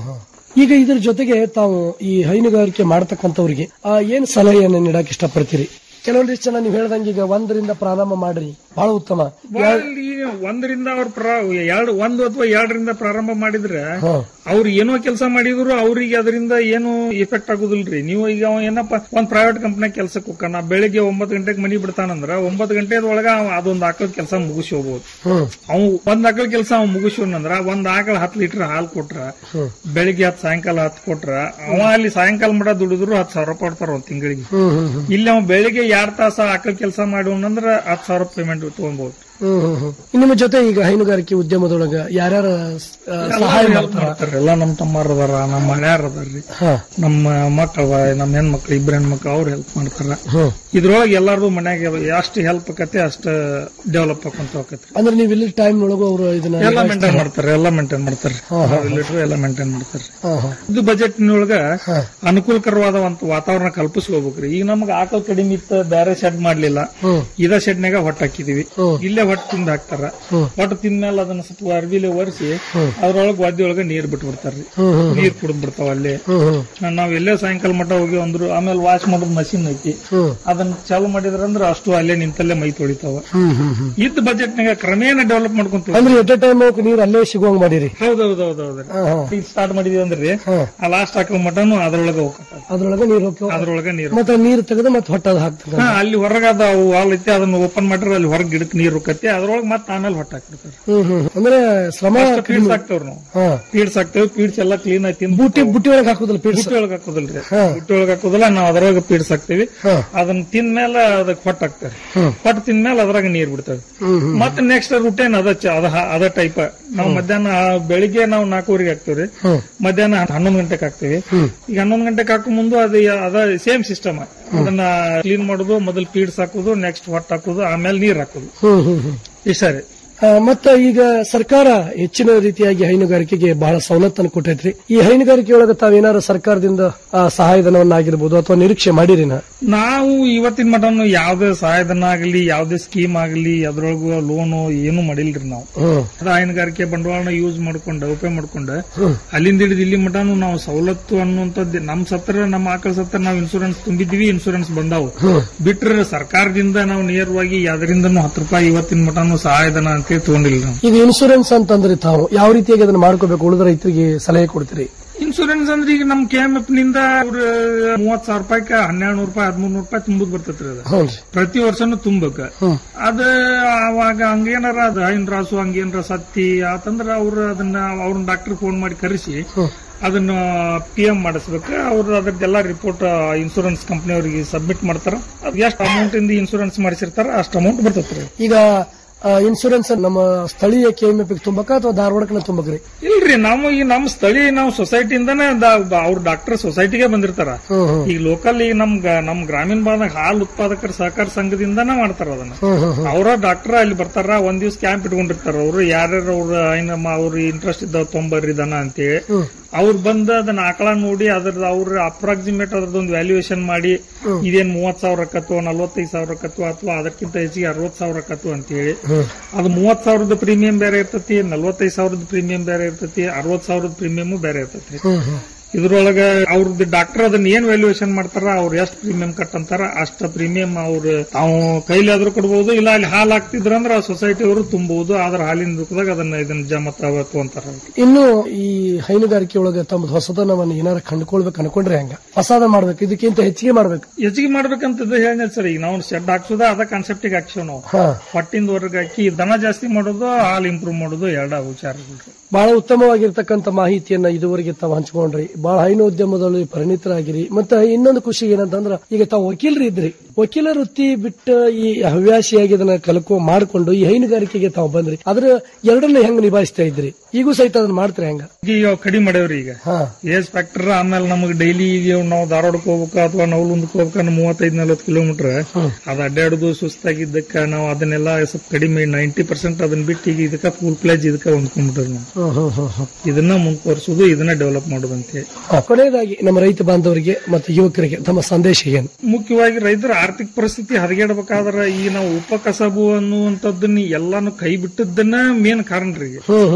S13: ಈಗ ಇದ್ರ ಜೊತೆಗೆ ತಾವು ಈ ಹೈನುಗಾರಿಕೆ ಮಾಡತಕ್ಕಂಥವ್ರಿಗೆ ಆ, ಏನ್ ಸಲಹೆಯನ್ನು ನೀಡಕ್ ಇಷ್ಟಪಡ್ತೀರಿ ಕೆಲವೊಂದಿಷ್ಟು ಜನ ನೀವು ಹೇಳ್ದಂಗೆ ಈಗ ಒಂದರಿಂದ ಪ್ರಾರಂಭ ಮಾಡ್ರಿ ಬಹಳ ಉತ್ತಮ
S14: ಬಾಳ್ ಈಗ ಒಂದರಿಂದ ಅವ್ರ ಎರಡು ಒಂದು ಅಥವಾ ಎರಡರಿಂದ ಪ್ರಾರಂಭ ಮಾಡಿದ್ರೆ ಅವ್ರು ಏನೋ ಕೆಲಸ ಮಾಡಿದ್ರು ಅವ್ರಿಗೆ ಅದರಿಂದ ಏನು ಎಫೆಕ್ಟ್ ಆಗುದಿಲ್ರಿ ನೀವು ಈಗ ಅವ ಏನಪ್ಪ ಒಂದ್ ಪ್ರೈವೇಟ್ ಕಂಪ್ನಿ ಕೆಲ್ಸಕ್ಕೆ ಹೋಗ್ತಾನ ಬೆಳಿಗ್ಗೆ ಒಂಬತ್ತು ಗಂಟೆಗೆ ಮನಿ ಬಿಡ್ತಾನಂದ್ರ ಒಂಬತ್ತು ಗಂಟೆದೊಳಗ ಅವ ಅದೊಂದ್ ಆಕಳ ಕೆಲಸ ಮುಗಿಸಿ ಹೋಗ್ಬೋದು ಅವ್ ಒಂದ್ ಆಕಳ ಕೆಲಸ ಅವ್ ಮುಗಿಸ್ಕೊಂಡ್ರ ಒಂದ್ ಆಕಳ ಹತ್ತು ಲೀಟರ್ ಹಾಲು ಕೊಟ್ರ ಬೆಳಿಗ್ಗೆ ಹತ್ತು ಸಾಯಂಕಾಲ ಹತ್ತು ಕೊಟ್ರ ಅವ ಅಲ್ಲಿ ಸಾಯಂಕಾಲ ಮಟ ದುಡಿದ್ರು ಹತ್ತು ಸಾವಿರ ರೂಪಾಯಿ ಕೊಡ್ತಾರ ಒಂದ್ ತಿಂಗಳಿಗೆ ಇಲ್ಲಿ ಅವ್ ಬೆಳಿಗ್ಗೆ ಎರಡ್ ತಾಸ ಆಕಳ ಕೆಲಸ ಮಾಡೋಣಂದ್ರ ಹತ್ತು ಸಾವಿರ ಪೇಮೆಂಟ್ ತಗೊಬಹುದು
S13: ಹ್ಮ್ ಹ್ಮ್ ಹ್ಮ್. ನಿಮ್ಮ ಜೊತೆ ಈಗ ಹೈನುಗಾರಿಕೆ ಉದ್ಯಮದೊಳಗ ಯಾರ್ಯಾರ ಆ, ಸಹಾಯ ಮಾಡ್ತಾರ
S14: ಮಾಡ್ತಾರ ಎಲ್ಲ ನಮ್ ತಮ್ಮಾರ ಅದಾರ ನಮ್ಮ ಮಳ್ಯಾರ ಅದಾರ್ರಿ
S13: ಹಾ.
S14: ನಮ್ಮ ಮಕ್ಕಳ ನಮ್ಮ ಹೆಣ್ಮಕ್ಳು ಇಬ್ರು ಹೆಣ್ಮಕ್ಳು ಅವ್ರು ಹೆಲ್ಪ್ ಮಾಡ್ತಾರ
S13: ಹ್ಮ್.
S14: ಇದ್ರೊಳಗೆ ಎಲ್ಲಾರ್ದು ಮನ್ಯಾಗ ಎಷ್ಟು ಹೆಲ್ಪ್ ಆಕತಿ ಅಷ್ಟ ಡೆವಲಪ್ ಆಕೊಂತ ಹೋಗತ್ರಿ
S13: ಅಂದ್ರೆ ನೀವು ಇಲ್ಲಿ ಟೈಮ್ ಒಳಗೂ ಅವರು ಇದನ್ನ
S14: ಎಲ್ಲ ಮೇಂಟೈನ್ ಮಾಡ್ತಾರೆ ಎಲ್ಲ ಮೇಂಟೈನ್ ಮಾಡ್ತಾರೆ
S13: ಹಾ, ಹಾ,
S14: ಲೀಟರ್ ಎಲ್ಲ ಮೇಂಟೈನ್ ಮಾಡ್ತಾರೆ
S13: ಹಾ, ಹಾ.
S14: ಇದು ಬಜೆಟ್ ನೊಳಗ ಅನುಕೂಲಕರವಾದ ಒಂದು ವಾತಾವರಣ ಕಲ್ಪಿಸ್ಕೋಬೇಕ್ರಿ ಈಗ ನಮ್ಗೆ ಆಕಲ್ ಕಡಿಮೆ ಇತ್ತ ಬೇರೆ ಶೆಡ್ ಮಾಡ್ಲಿಲ್ಲ
S13: ಹ್ಮ್.
S14: ಇದ ಶೆಡ್ನಾಗ ಹೊಟ್ಟ ಹಾಕಿದೀವಿ
S13: ಹ್ಮ್.
S14: ಇಲ್ಲೇ ಹೊಟ್ಟು ತಿಂದ ಹಾಕ್ತಾರ
S13: ಹ್ಮ್.
S14: ಹೊಟ್ಟು ತಿಂದ್ಮೇಲೆ ಅದನ್ನ ಸ್ವಲ್ಪ ಅರ್ಬಿಲೆ ಒರೆಸಿ ಅದ್ರೊಳಗ ವಾದ್ಯ ಒಳಗ ನೀರ್ ಬಿಟ್ಟು ಬಿಡ್ತಾರ್ರಿ
S13: ಹ್ಮ್, ಹ್ಮ್,
S14: ನೀರ್ ಕುಡಿದ್ ಬಿಡ್ತಾವ ಅಲ್ಲೇ
S13: ಹ್ಮ್ ಹ್ಮ್
S14: ನಾವ್ ಎಲ್ಲೇ ಸಾಯಂಕಾಲ ಮಟ್ಟ ಹೋಗಿ ಅಂದ್ರು ಆಮೇಲೆ ವಾಶ್ ಮಾಡೋದ್ ಮಷಿನ್ ಐತಿ
S13: ಹ್ಮ್.
S14: ಅದನ್ನ ಚಾಲು ಮಾಡಿದ್ರಂದ್ರ ಅಷ್ಟು ಅಲ್ಲೇ ನಿಂತಲ್ಲೇ ಮೈ ತೊಳಿತಾವ
S13: ಹ್ಮ್ ಹ್ಮ್ ಹ್ಮ್
S14: ಇದ್ದ ಬಜೆಟ್ನಾಗ ಕ್ರಮೇಣ ಡೆವಲಪ್ ಮಾಡ್ಕೊಂತೀವಿ
S13: ಅಂದ್ರೆ ಎಟ್ ಟೈಮ್ ನೀರ್ ಅಲ್ಲೇ ಸಿಗುವಂಗ್ ಮಾಡಿರಿ
S14: ಹೌದೌದೌದೌದ್ರಿ
S13: ಹಾ, ಹಾ.
S14: ಈಗ ಸ್ಟಾರ್ಟ್ ಮಾಡಿದೀವಿ ಅಂದ್ರಿ ಆ ಲಾಸ್ಟ್ ಹಾಕೋ ಮಟನು ಅದ್ರೊಳಗ ಹೋಗತ್ತ
S13: ಅದ್ರೊಳಗ ನೀರ್ ಹೋಗ್ತಾವ
S14: ಅದ್ರೊಳಗ ನೀರು
S13: ಮತ್ತೆ ನೀರ್ ತೆಗೆದು ಮತ್ತೆ ಹೊಟ್ಟದ ಹಾಕ್ತದ
S14: ಹಾ ಅಲ್ಲಿ ಹೊರಗ ಅದ ಅವು ಹಾಲ್ ಐತಿ ಅದನ್ನ ಓಪನ್ ಮಾಡ್ರೆ ಅಲ್ಲಿ ಹೊರಗ್ ಗಿಡಕ್ ನೀರ್ ಹೋಗತ್ತೆ ಅದ್ರೊಳಗ ಮತ್ತೆ ಆಮೇಲೆ ಹೊಟ್ಟ ಹಾಕ್ಬಿಡ್ತಾರೆ
S13: ಹ್ಮ್ ಹ್ಮ್ ಅಂದ್ರೆ ಶ್ರಮ
S14: ಪೀಡ್ಸ್ ಹಾಕ್ತೇವ್ರಿ ನಾವು
S13: ಹಾ
S14: ಪೀಡ್ಸ್ ಹಾಕ್ತೇವೆ ಪೀಡ್ಸ್ ಎಲ್ಲ ಕ್ಲೀನ್ ಆಗಿ ತಿಂದು
S13: ಬುಟ್ಟಿ ಬುಟ್ಟಿ ಒಳಗೆ ಹಾಕುದಿಲ್ಲ ಪೀಡ್ಸ್
S14: ಬುಟ್ಟಿ ಒಳಗ ಹಾಕೋದಿಲ್ರಿ ಬುಟ್ಟಿ ಒಳಗ ಹಾಕೋದಿಲ್ಲ ನಾವು ಅದ್ರೊಳಗ ಪೀಡ್ಸ್ ಹಾಕ್ತಿವಿ ಅದನ್ನ ತಿಂದ್ಮೇಲೆ ಅದಕ್ಕೆ ಹೊಟ್ಟ ಹಾಕ್ತೇವೆ ಹೊಟ್ಟ ತಿಂದ್ಮೇಲೆ ಅದ್ರಾಗ ನೀರ್ ಬಿಡ್ತೇವೆ ಮತ್ತೆ ನೆಕ್ಸ್ಟ್ ರುಟೇನ್ ಅದ ಚ- ಅದ ಅದ ಟೈಪ್ ನಾವು ಮಧ್ಯಾಹ್ನ ಆ, ಬೆಳಿಗ್ಗೆ ನಾವು ನಾಲ್ಕೂವರೆಗೆ ಹಾಕ್ತಿವ್ರಿ ಮಧ್ಯಾಹ್ನ ಹನ್ನೊಂದು ಗಂಟೆಗೆ ಹಾಕ್ತಿವಿ ಈಗ ಹನ್ನೊಂದು ಗಂಟೆಗೆ ಹಾಕೋ ಮುಂದೆ ಅದು ಯ- ಅದ ಸೇಮ್ ಸಿಸ್ಟಮ್ ಅದನ್ನ ಕ್ಲೀನ್ ಮಾಡೋದು ಮೊದಲು ಪೀಡ್ಸ್ ಹಾಕೋದು ನೆಕ್ಸ್ಟ್ ಹೊಟ್ಟ ಹಾಕೋದು ಆಮೇಲೆ ನೀರ್ ಹಾಕೋದು
S13: ಹ್ಮ್ ಹ್ಮ್ ಹ್ಮ್
S14: ಇಷ್ಟ ರೀ
S13: ಆ, ಮತ್ತ ಈಗ ಸರ್ಕಾರ ಹೆಚ್ಚಿನ ರೀತಿಯಾಗಿ ಹೈನುಗಾರಿಕೆಗೆ ಬಹಳ ಸವಲತ್ತನ್ನು ಕೊಟ್ಟೈತ್ರಿ ಈ ಹೈನುಗಾರಿಕೆ ಒಳಗ ತಾವೇನಾರು ಸರ್ಕಾರದಿಂದ ಆ, ಸಹಾಯಧನವನ್ನಾಗಿರ್ಬೋದು ಅಥವಾ ನಿರೀಕ್ಷೆ ಮಾಡಿರಿನ
S14: ನಾವು ಇವತ್ತಿನ ಮಟನು ಯಾವ್ದೇ ಸಹಾಯಧನ ಆಗಲಿ ಯಾವ್ದೇ ಸ್ಕೀಮ್ ಆಗಲಿ ಅದ್ರೊಳಗೂ ಲೋನು ಏನು ಮಾಡಿಲ್ರಿ ನಾವು
S13: ಹ್ಮ್
S14: ಅದ ಹೈನುಗಾರಿಕೆ ಬಂಡವಾಳ ಯೂಸ್ ಮಾಡ್ಕೊಂಡು ಉಪಯೋಗ ಮಾಡ್ಕೊಂಡು ಅಲ್ಲಿಂದ ಹಿಡಿದು ಇಲ್ಲಿ ಮಟನು ನಾವು ಸವಲತ್ತು ಅನ್ನುವಂಥದ್ದು ನಮ್ ಸತ್ರ ನಮ್ಮ ಆಕಳ ಸತ್ರ ನಾವು ಇನ್ಸೂರೆನ್ಸ್ ತುಂಬಿದ್ವಿ ಇನ್ಸೂರೆನ್ಸ್ ಬಂದಾವು ಬಿಟ್ರೆ ಸರ್ಕಾರದಿಂದ ನಾವು ನೇರವಾಗಿ ಯಾವ್ದರಿಂದನೂ ಹತ್ತು ರೂಪಾಯಿ ಇವತ್ತಿನ ಮಟನು ಸಹಾಯಧನ ಅಂತೇಳಿ ತಗೊಂಡಿಲ್ಲ ನಾವು
S13: ಈಗ ಇನ್ಸೂರೆನ್ಸ್ ಅಂತಂದ್ರೆ ತಾವು ಯಾವ ರೀತಿಯಾಗಿ ಅದನ್ನ ಮಾಡ್ಕೋಬೇಕು ಉಳಿದ ರೈತರಿಗೆ ಸಲಹೆ ಕೊಡ್ತೀರಿ
S14: ಇನ್ಸೂರೆನ್ಸ್ ಅಂದ್ರೆ ಈಗ ನಮ್ ಕೆ ಎಂ ಎಫ್ ನಿಂದ ಅವ್ರ ಮೂವತ್ ಸಾವಿರ ರೂಪಾಯಿ ಹನ್ನೆರಡು ನೂರು ರೂಪಾಯಿ ಹದಿಮೂರು ನೂರು ರೂಪಾಯಿ ತುಂಬುದ್ ಬರ್ತೈತ್ರಿ ಅದು
S13: ಹೌನ್ರಿ
S14: ಪ್ರತಿ ವರ್ಷನೂ ತುಂಬಬೇಕ ಅದ ಅವಾಗ ಹಂಗೇನಾರ ಅದ ಹೈನ್ ರಾಸು ಹಂಗೇನಾರ ಸತ್ತಿ ಆತಂದ್ರ ಅವ್ರು ಅದನ್ನ ಅವ್ರನ್ನ ಡಾಕ್ಟರ್ ಫೋನ್ ಮಾಡಿ ಕರೆಸಿ ಅದನ್ನ ಪಿ ಎಂ ಮಾಡಿಸ್ಬೇಕು ಅವ್ರು ಅದ್ರದ್ದೆಲ್ಲ ರಿಪೋರ್ಟ್ ಇನ್ಸೂರೆನ್ಸ್ ಕಂಪನಿ ಅವರಿಗೆ ಸಬ್ಮಿಟ್ ಮಾಡ್ತಾರ ಅದ್ ಎಷ್ಟು ಅಮೌಂಟ್ ಇಂದ ಇನ್ಸೂರೆನ್ಸ್ ಮಾಡಿಸಿರ್ತಾರ ಅಷ್ಟು ಅಮೌಂಟ್ ಬರ್ತೈತ್ರಿ
S13: ಈಗ ಇನ್ಸೂರೆನ್ಸ್ ನಮ್ಮ ಸ್ಥಳೀಯ ಕೆ ಎಂ ಎಫ್ ತುಂಬಕ ಅಥವಾ ಧಾರವಾಡಕ್ಕೆ ತುಂಬಕ್ರಿ
S14: ಇಲ್ರಿ ನಾವು ಈ ನಮ್ಮ ಸ್ಥಳೀಯ ನಾವು ಸೊಸೈಟಿಯಿಂದಾನೇ ಅವ್ರ ಡಾಕ್ಟರ್ ಸೊಸೈಟಿಗೆ ಬಂದಿರ್ತಾರ
S13: ಹ್ಮ್ ಹ್ಮ್
S14: ಈಗ ಲೋಕಲ್ ಈಗ ನಮ್ ಗ- ನಮ್ ಗ್ರಾಮೀಣ ಭಾಗದಾಗ ಹಾಲು ಉತ್ಪಾದಕರ ಸಹಕಾರ ಸಂಘದಿಂದನೇ ಮಾಡ್ತಾರ ಅದನ್ನ
S13: ಹ್ಮ್ ಹ್ಮ್ ಹ್ಮ್
S14: ಅವರ ಡಾಕ್ಟರ್ ಅಲ್ಲಿ ಬರ್ತಾರ ಒಂದ್ ದಿವ್ಸ ಕ್ಯಾಂಪ್ ಇಟ್ಕೊಂಡಿರ್ತಾರ ಅವ್ರು ಯಾರ್ಯಾರು ಅವ್ರ ನಮ್ಮ ಅವ್ರ ಇಂಟ್ರೆಸ್ಟ್ ಇದ್ದಾವ ತೊಂಬರ್ರಿ ದನ ಅಂತೇಳಿ ಅವ್ರು ಬಂದು ಅದನ್ನ ಆಕಳ ನೋಡಿ ಅದ್ರದ್ದು ಅವ್ರ ಅಪ್ರಾಕ್ಸಿಮೇಟ್ ಅದ್ರದ್ದೊಂದು ವ್ಯಾಲ್ಯೂಯೇಷನ್ ಮಾಡಿ ಇದೇನ್ ಮೂವತ್ ಸಾವಿರ ಕತ್ತು ನಲ್ವತ್ತೈದು ಸಾವಿರ ಕತ್ತು ಅಥವಾ ಅದಕ್ಕಿಂತ ಹೆಚ್ಚಿಗೆ ಅರವತ್ ಸಾವಿರ ಕತ್ತು ಅಂತೇಳಿ ಅದು ಮೂವತ್ ಸಾವಿರದ ಪ್ರೀಮಿಯಂ ಬೇರೆ ಇರ್ತತಿ ನಲ್ವತ್ತೈದು ಸಾವಿರದ ಪ್ರೀಮಿಯಂ ಬೇರೆ ಇರ್ತತಿ ಅರವತ್ ಸಾವಿರದ ಪ್ರೀಮಿಯಂ ಬೇರೆ ಇರ್ತತಿ
S13: ಹ್ಮ್ ಹ್ಮ್
S14: ಇದ್ರೊಳಗ ಅವ್ರದ್ದು ಡಾಕ್ಟರ್ ಅದನ್ನ ಏನ್ ವ್ಯಾಲ್ಯೂಯೇಷನ್ ಮಾಡ್ತಾರ ಅವ್ರು ಎಷ್ಟು ಪ್ರೀಮಿಯಂ ಕಟ್ ಅಂತಾರ ಅಷ್ಟ ಪ್ರೀಮಿಯಂ ಅವ್ರು ತಾವು ಕೈಲಾದ್ರೂ ಕೊಡ್ಬೋದು ಇಲ್ಲ ಅಲ್ಲಿ ಹಾಲು ಹಾಕ್ತಿದ್ರ ಅಂದ್ರೆ ಆ ಸೊಸೈಟಿ ಅವರು ತುಂಬಬಹುದು ಆದ್ರ ಹಾಲಿನ ರೂಪದಾಗ ಅದನ್ನ ಇದನ್ನ ಜಮ ತಗೋಂತಾರ
S13: ಇನ್ನು ಈ ಹೈನುಗಾರಿಕೆ ಒಳಗೆ ತಮ್ಮ ಹೊಸತನವನ್ನು ಏನಾರ ಕಂಡುಕೊಳ್ಬೇಕು ಅನ್ಕೊಂಡ್ರೆ ಹೆಂಗ ಹೊಸಾದ ಮಾಡ್ಬೇಕು ಇದಕ್ಕಿಂತ ಹೆಚ್ಚಿಗೆ ಮಾಡ್ಬೇಕು
S14: ಹೆಚ್ಚಿಗೆ ಮಾಡ್ಬೇಕಂತ ಹೇಳಿ ಸರ್ ಈಗ ನಾವು ಶೆಡ್ ಹಾಕ್ಸೋದ ಅದ ಕಾನ್ಸೆಪ್ಟಿಗೆ ಹಾಕ್ಸೋ ನಾವು
S13: ಹಾ
S14: ಹೊಟ್ಟಿಂದ ವರ್ಗ ಹಾಕಿ ದನ ಜಾಸ್ತಿ ಮಾಡೋದು ಹಾಲು ಇಂಪ್ರೂವ್ ಮಾಡೋದು ಎರಡ ವಿಚಾರಗಳು
S13: ಬಹಳ ಉತ್ತಮವಾಗಿರ್ತಕ್ಕಂಥ ಮಾಹಿತಿಯನ್ನ ಇದುವರೆಗೆ ತಾವು ಹಂಚ್ಕೊಂಡ್ರಿ ಬಹಳ ಹೈನು ಉದ್ಯಮದಲ್ಲಿ ಪರಿಣಿತರಾಗಿರಿ ಮತ್ತೆ ಇನ್ನೊಂದು ಖುಷಿ ಏನಂತಂದ್ರ ಈಗ ತಾವು ವಕೀಲರು ಇದ್ರಿ ವಕೀಲ ವೃತ್ತಿ ಬಿಟ್ಟು ಈ ಹವ್ಯಾಸಿಯಾಗಿ ಅದನ್ನ ಕಲ್ಕೊ ಮಾಡ್ಕೊಂಡು ಈ ಹೈನುಗಾರಿಕೆಗೆ ತಾವು ಬಂದ್ರಿ ಅದ್ರ ಎರಡನ್ನ ಹೆಂಗ್ ನಿಭಾಯಿಸ್ತಾ ಇದ್ರಿ ಈಗೂ ಸಹಿತ ಅದನ್ನ ಮಾಡ್ತೀರಿ ಹೆಂಗ
S14: ಈಗ ಕಡಿಮೆ ಮಾಡ್ಯಾವ್ರಿ ಈಗ
S13: ಹಾ
S14: ಏಜ್ ಫ್ಯಾಕ್ಟರ್ ಆಮೇಲೆ ನಮಗೆ ಡೈಲಿ ನಾವು ಧಾರವಾಡಕ್ಕೆ ಹೋಗ್ಬೇಕು ಅಥವಾ ನವಲುಂದಕ್ಕೆ ಹೋಗ್ಬೇಕು ಮೂವತ್ತೈದು ನಲ್ವತ್ತು ಕಿಲೋಮೀಟರ್ ಅದ್ ಅಡ್ಡಾಡುದು ಸುಸ್ತಾಗಿದ್ದಕ್ಕ ನಾವು ಅದನ್ನೆಲ್ಲ ಸ್ವಲ್ಪ ಕಡಿಮೆ ನೈಂಟಿ ಪರ್ಸೆಂಟ್ ಅದನ್ನ ಬಿಟ್ಟು ಈಗ ಇದಕ್ಕ ಫುಲ್ ಪ್ಲೇಜ್ ಇದಕ್ಕ ಹೊಂದ್ಕೊಂಡ್ಬಿಟ್ರಿ ನಾವು
S13: ಹ್ಮ್ ಹ್ಮ್ ಹ್ಮ್ ಹ್ಮ್
S14: ಇದನ್ನ ಮುಂದುವರ್ಸೋದು ಇದನ್ನ ಡೆವಲಪ್ ಮಾಡೋದು ಅಂತೇಳಿ
S13: ಹಾ, ಕೊನೆಯದಾಗಿ ನಮ್ಮ ರೈತ ಬಾಂಧವರಿಗೆ ಮತ್ತು ಯುವಕರಿಗೆ ತಮ್ಮ ಸಂದೇಶ ಏನು
S14: ಮುಖ್ಯವಾಗಿ ರೈತರ ಆರ್ಥಿಕ ಪರಿಸ್ಥಿತಿ ಹದಗೆಡಬೇಕಾದ್ರೆ ಈ ನಾವು ಉಪಕಸಬು ಅನ್ನುವಂಥದ್ದನ್ನ ಎಲ್ಲಾನು ಕೈ ಬಿಟ್ಟದ್ದನ್ನ ಮೇನ್ ಕಾರಣ ರೀ ಈಗ.
S13: ಹ್ಮ್ ಹ್ಮ್ ಹ್ಮ್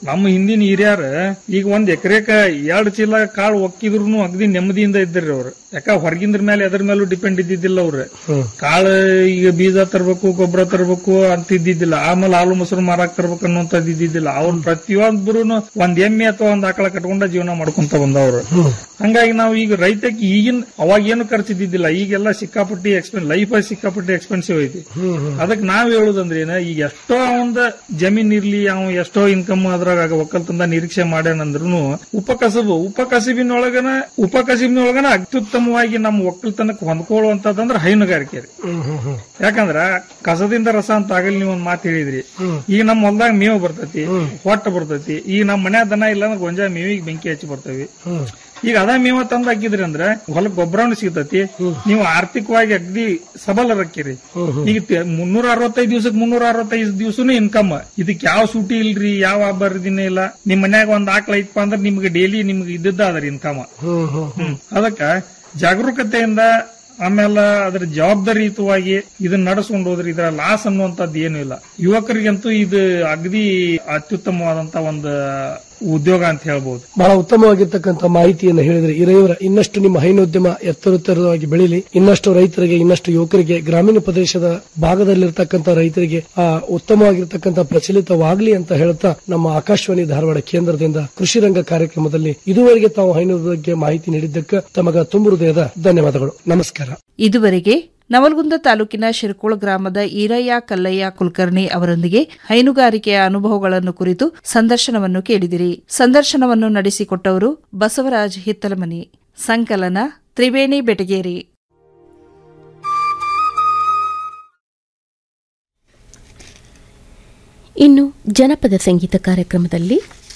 S14: ನಮ್ಮ ಹಿಂದಿನ ಹಿರಿಯರ ಈಗ ಒಂದ್ ಎಕರೆಕ ಎರಡ್ ಚೀಲ ಕಾಳು ಒಕ್ಕಿದ್ರು ಅಗದಿ ನೆಮ್ಮದಿಯಿಂದ ಇದ್ರಿ ಅವ್ರು ಯಾಕ ಹೊರಗಿಂದ್ರ ಮೇಲೆ ಎದ್ರ ಮೇಲೂ ಡಿಪೆಂಡ್ ಇದ್ದಿದ್ದಿಲ್ಲ ಅವ್ರು ಕಾಳು ಈಗ ಬೀಜ ತರ್ಬೇಕು ಗೊಬ್ಬರ ತರ್ಬೇಕು ಅಂತ ಇದ್ದಿದ್ದಿಲ್ಲ ಆಮೇಲೆ ಹಾಲು ಮೊಸರು ಮಾರಾಕ್ ತರ್ಬೇಕು ಅನ್ನುವಂಥದ್ದು ಇದ್ದಿದ್ದಿಲ್ಲ ಅವ್ರು ಪ್ರತಿಯೊಬ್ಬರು ಒಂದ್ ಎಮ್ಮೆ ಅಥವಾ ಒಂದ್ ಆಕಳ ಕಟ್ಕೊಂಡ ಜೀವನ ಮಾಡ್ಕೊಂತ ಬಂದವ್ರು ಹಂಗಾಗಿ ನಾವು ಈಗ ರೈತಕ್ಕೆ ಈಗಿನ ಅವಾಗ ಏನು ಖರ್ಚಿದ್ದಿದ್ದಿಲ್ಲ ಈಗೆಲ್ಲ ಸಿಕ್ಕಾಪಟ್ಟಿ ಎಕ್ಸ್ಪೆನ್ಸ್ ಲೈಫ್ ಸಿಕ್ಕಾಪಟ್ಟಿ ಎಕ್ಸ್ಪೆನ್ಸಿವ್ ಐತಿ ಅದಕ್ಕೆ ನಾವ್ ಹೇಳುದಂದ್ರೆ ಏನ ಈಗ ಎಷ್ಟೋ ಒಂದ್ ಜಮೀನ್ ಇರ್ಲಿ ಅವ ಎಷ್ಟೋ ಇನ್ಕಮ್ ಅದ್ರಾಗ ಒಕ್ಕಲ್ತಂದ ನಿರೀಕ್ಷೆ ಮಾಡ್ಯಾನಂದ್ರು ಉಪಕಸಬು ಉಪಕಸಬಿನೊಳಗನ ಉಪಕಸಬಿನೊಳಗನ ಅತ್ಯುತ್ತಮವಾಗಿ ನಮ್ಮ ಒಕ್ಕಲ್ತನಕ್ಕೆ ಹೊಂದ್ಕೊಳ್ಳುವಂತದಂದ್ರ ಹೈನುಗಾರಿಕೆ ರೀ ಯಾಕಂದ್ರ ಕಸದಿಂದ ರಸ ಅಂತ ಆಗಲಿ ನೀವು ಒಂದ್ ಮಾತು ಹೇಳಿದ್ರಿ ಈಗ ನಮ್ಮ ಹೊಲ್ದಾಗ ಮೇವು ಬರ್ತೈತಿ ಹೊಟ್ಟ ಬರ್ತೈತಿ ಈಗ ನಮ್ಮ ಮನ್ಯಾಗ ದನ ಇಲ್ಲ ಅಂದ್ರೆ ಗೊಂಜಾ ಮೇವಿಗೆ ಬೆಂಕಿ ಹಚ್ಚಿ ಬರ್ತೇವಿ ಈಗ ಅದ ಮೇವ ತಂದ್ ಹಾಕಿದ್ರಿ ಅಂದ್ರ ಹೊಲಕ್ ಗೊಬ್ಬರನು ಸಿಗ್ತತಿ ನೀವು ಆರ್ಥಿಕವಾಗಿ ಅಗ್ದಿ ಸಬಲರಕ್ಕಿರಿ ಈಗ ತೆ- ಮುನ್ನೂರ ಅರವತ್ತೈದು ದಿವಸಕ್ಕೆ ಮುನ್ನೂರ ಅರವತ್ತೈದು ದಿವಸನು ಇನ್ಕಮ್ ಇದಕ್ ಯಾವ ಸೂಟಿ ಇಲ್ರಿ ಯಾವ ಹಬ್ಬ ದಿನ ಇಲ್ಲ ನಿಮ್ ಮನ್ಯಾಗ ಒಂದ್ ಆಕಳ ಐತಪ್ಪ ಅಂದ್ರೆ ನಿಮ್ಗೆ ಡೈಲಿ ನಿಮ್ಗೆ ಇದ್ದದ್ದ ಅದರಿ ಇನ್ಕಮ್ ಹ್ಮ್ ಅದಕ್ಕ ಜಾಗರೂಕತೆಯಿಂದ ಆಮೇಲೆ ಅದ್ರ ಜವಾಬ್ದಾರಿಯುತವಾಗಿ ಇದನ್ನ ನಡೆಸ್ಕೊಂಡು ಹೋದ್ರೆ ಇದರ ಲಾಸ್ ಅನ್ನುವಂಥದ್ದು ಏನು ಇಲ್ಲ ಯುವಕರಿಗಂತೂ ಇದು ಅಗದಿ ಅತ್ಯುತ್ತಮವಾದಂತ ಒಂದು ಉದ್ಯೋಗ ಅಂತ ಹೇಳ್ಬೋದು
S13: ಬಹಳ ಉತ್ತಮವಾಗಿರ್ತಕ್ಕಂಥ ಮಾಹಿತಿಯನ್ನು ಹೇಳಿದ್ರೆ ಇರೆಯವರ ಇನ್ನಷ್ಟು ನಿಮ್ಮ ಹೈನೋದ್ಯಮ ಎತ್ತರೋತ್ತರವಾಗಿ ಬೆಳೀಲಿ ಇನ್ನಷ್ಟು ರೈತರಿಗೆ ಇನ್ನಷ್ಟು ಯುವಕರಿಗೆ ಗ್ರಾಮೀಣ ಪ್ರದೇಶದ ಭಾಗದಲ್ಲಿರ್ತಕ್ಕಂಥ ರೈತರಿಗೆ ಆ ಉತ್ತಮವಾಗಿರ್ತಕ್ಕಂಥ ಪ್ರಚಲಿತವಾಗ್ಲಿ ಅಂತ ಹೇಳ್ತಾ ನಮ್ಮ ಆಕಾಶವಾಣಿ ಧಾರವಾಡ ಕೇಂದ್ರದಿಂದ ಕೃಷಿ ರಂಗ ಕಾರ್ಯಕ್ರಮದಲ್ಲಿ ಇದುವರೆಗೆ ತಾವು ಹೈನದ ಬಗ್ಗೆ ಮಾಹಿತಿ ನೀಡಿದ್ದಕ್ಕೆ ತಮಗ ತುಂಬು ಹೃದಯದ ಧನ್ಯವಾದಗಳು ನಮಸ್ಕಾರ
S12: ಇದುವರೆಗೆ ನವಲಗುಂದ ತಾಲೂಕಿನ ಶಿರ್ಕೋಳ ಗ್ರಾಮದ ಈರಯ್ಯ ಕಲ್ಲಯ್ಯ ಕುಲಕರ್ಣಿ ಅವರೊಂದಿಗೆ ಹೈನುಗಾರಿಕೆಯ ಅನುಭವಗಳನ್ನು ಕುರಿತು ಸಂದರ್ಶನವನ್ನು ಕೇಳಿದಿರಿ ಸಂದರ್ಶನವನ್ನು ನಡೆಸಿಕೊಟ್ಟವರು ಬಸವರಾಜ್ ಹಿತ್ತಲಮನಿ ಸಂಕಲನ ತ್ರಿವೇಣಿ ಬೆಟಗೇರಿ
S1: ಇನ್ನು ಜನಪದ ಸಂಗೀತ ಕಾರ್ಯಕ್ರಮದಲ್ಲಿ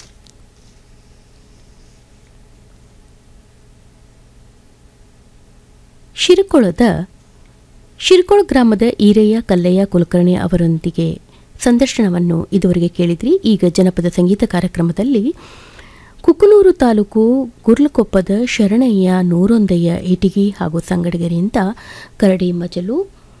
S1: ಶಿರಕೊಳದ ಶಿರ್ಕೊಳ ಗ್ರಾಮದ ಈರಯ್ಯ ಕಲ್ಲಯ್ಯ ಕುಲಕರ್ಣಿ ಅವರೊಂದಿಗೆ ಸಂದರ್ಶನವನ್ನು ಇದುವರೆಗೆ ಕೇಳಿದ್ರಿ ಈಗ ಜನಪದ ಸಂಗೀತ ಕಾರ್ಯಕ್ರಮದಲ್ಲಿ ಕುಕನೂರು ತಾಲೂಕು ಗುರ್ಲಕೊಪ್ಪದ ಶರಣಯ್ಯ ನೂರೊಂದಯ್ಯ ಇಟಿಗಿ ಹಾಗೂ ಸಂಗಡಿಗರಿಂದ ಕರಡಿ ಮಜಲು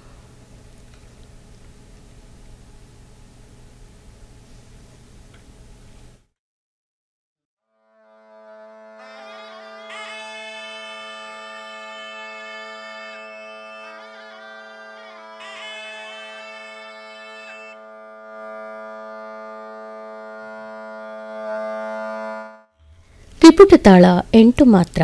S1: ತ್ರಿಪುಟ ತಾಳ ಎಂಟು ಮಾತ್ರ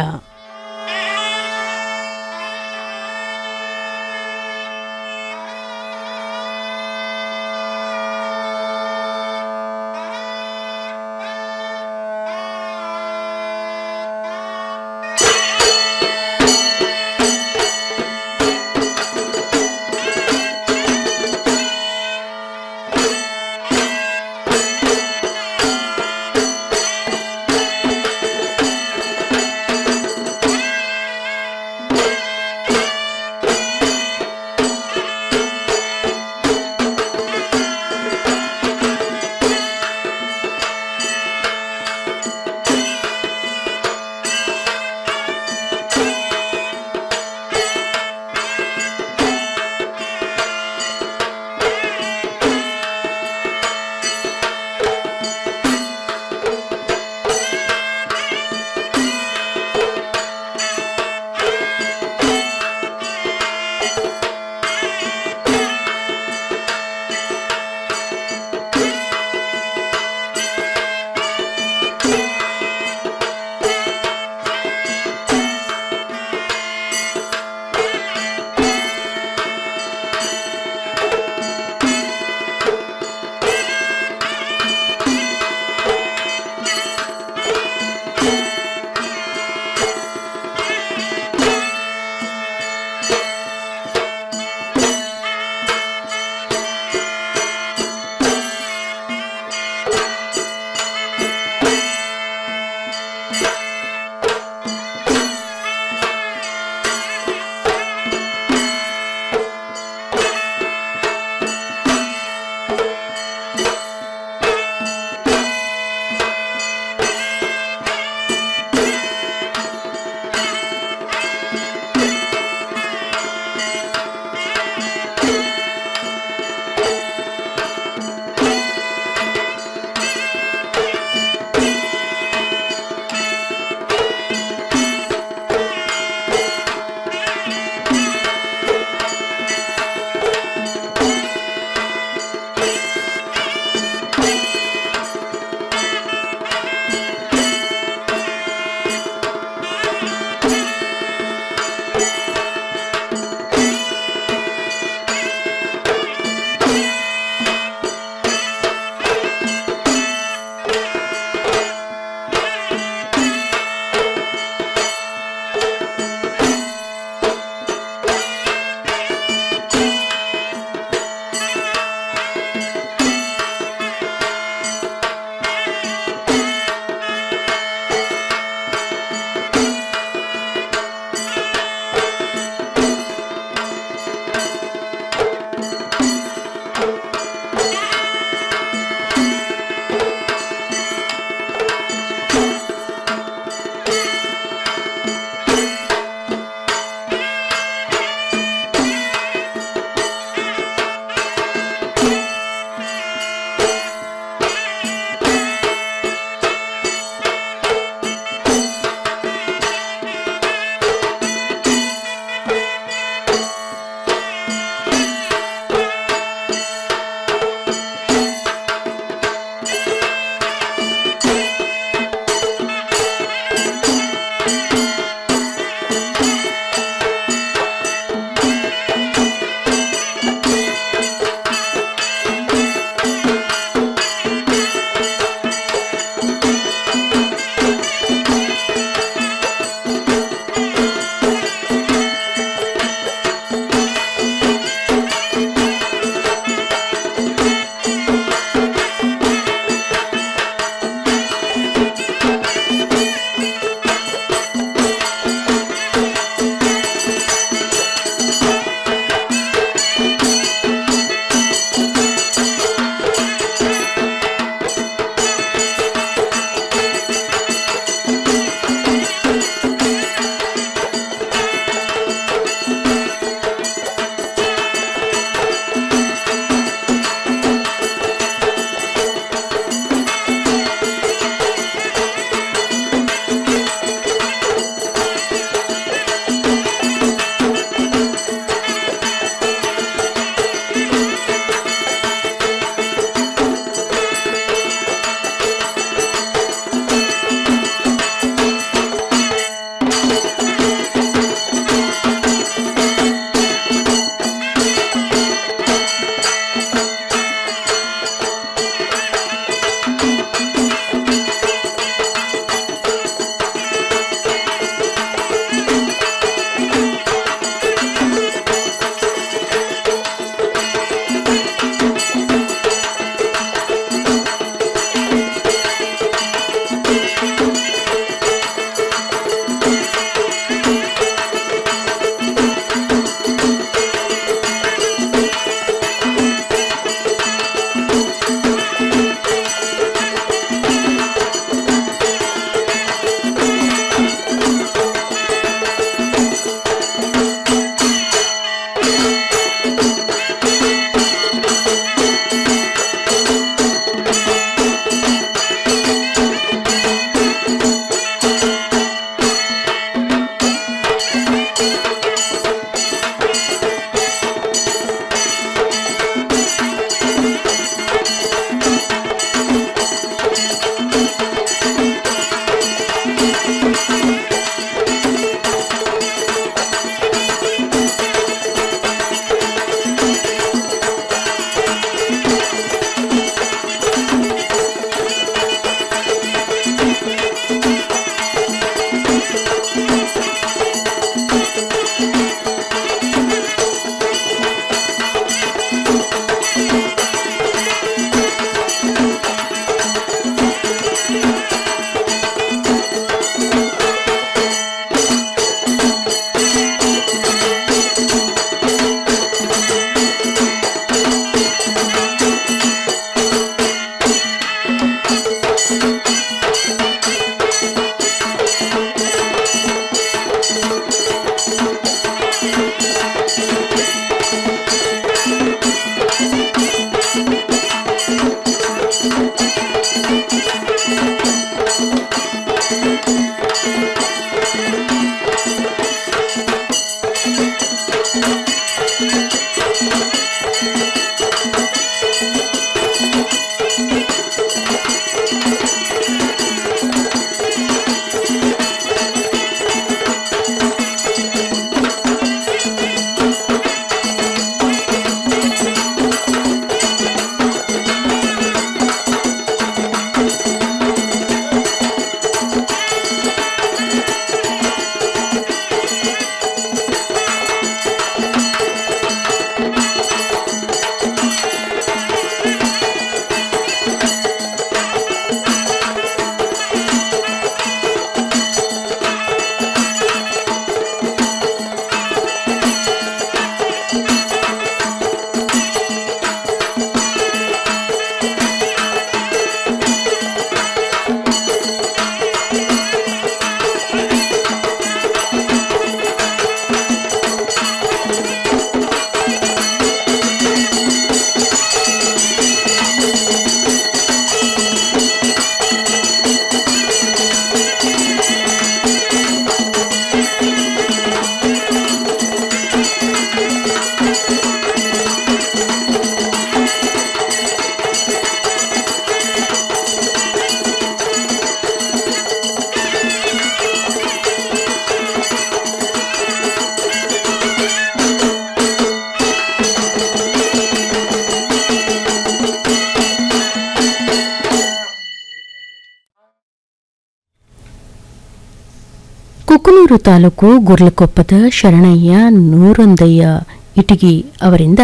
S1: ಹಿರಿಯೂರು ತಾಲೂಕು ಗುರ್ಲಕೊಪ್ಪದ ಶರಣಯ್ಯ ನೂರೊಂದಯ್ಯ ಇಟಗಿ ಅವರಿಂದ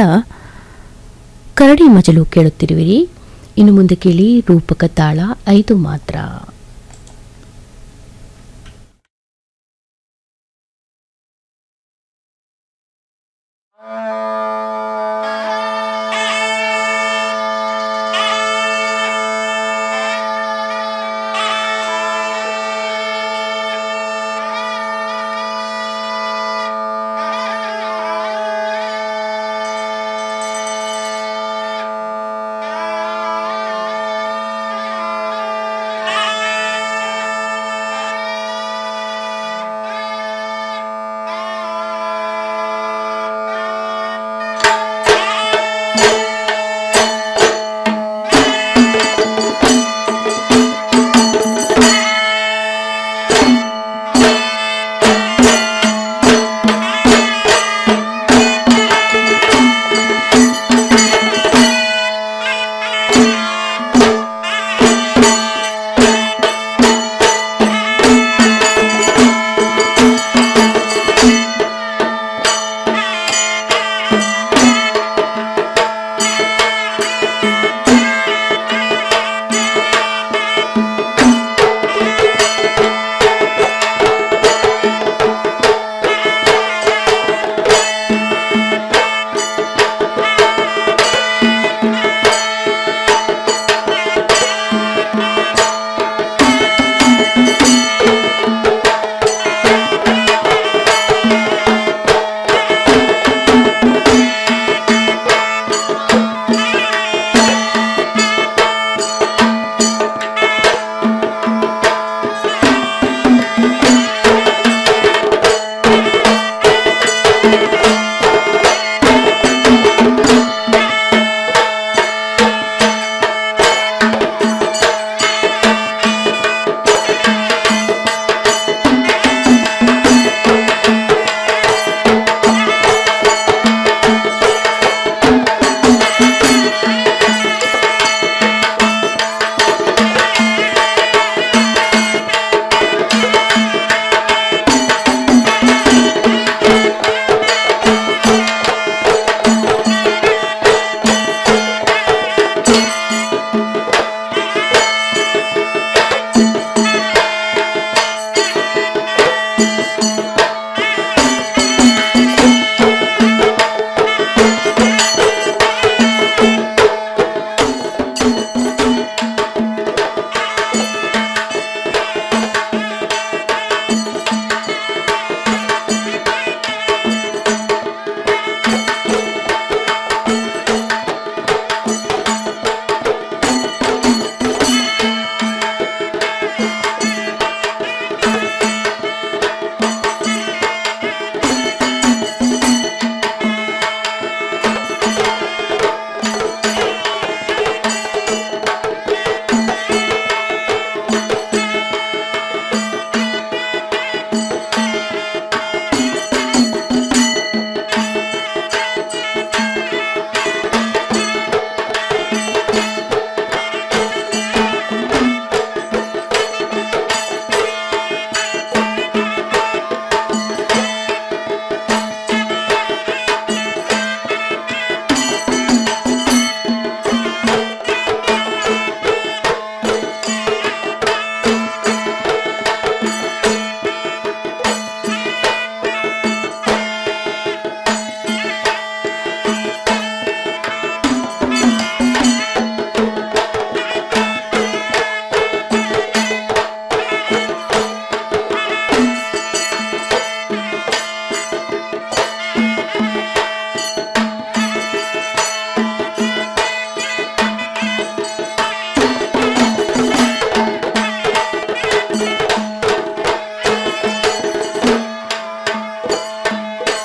S1: ಕರಡಿ ಮಜಲು ಕೇಳುತ್ತಿರುವಿರಿ ಇನ್ನು ಮುಂದೆ ಕೇಳಿ ರೂಪಕ ತಾಳ ಐದು ಮಾತ್ರ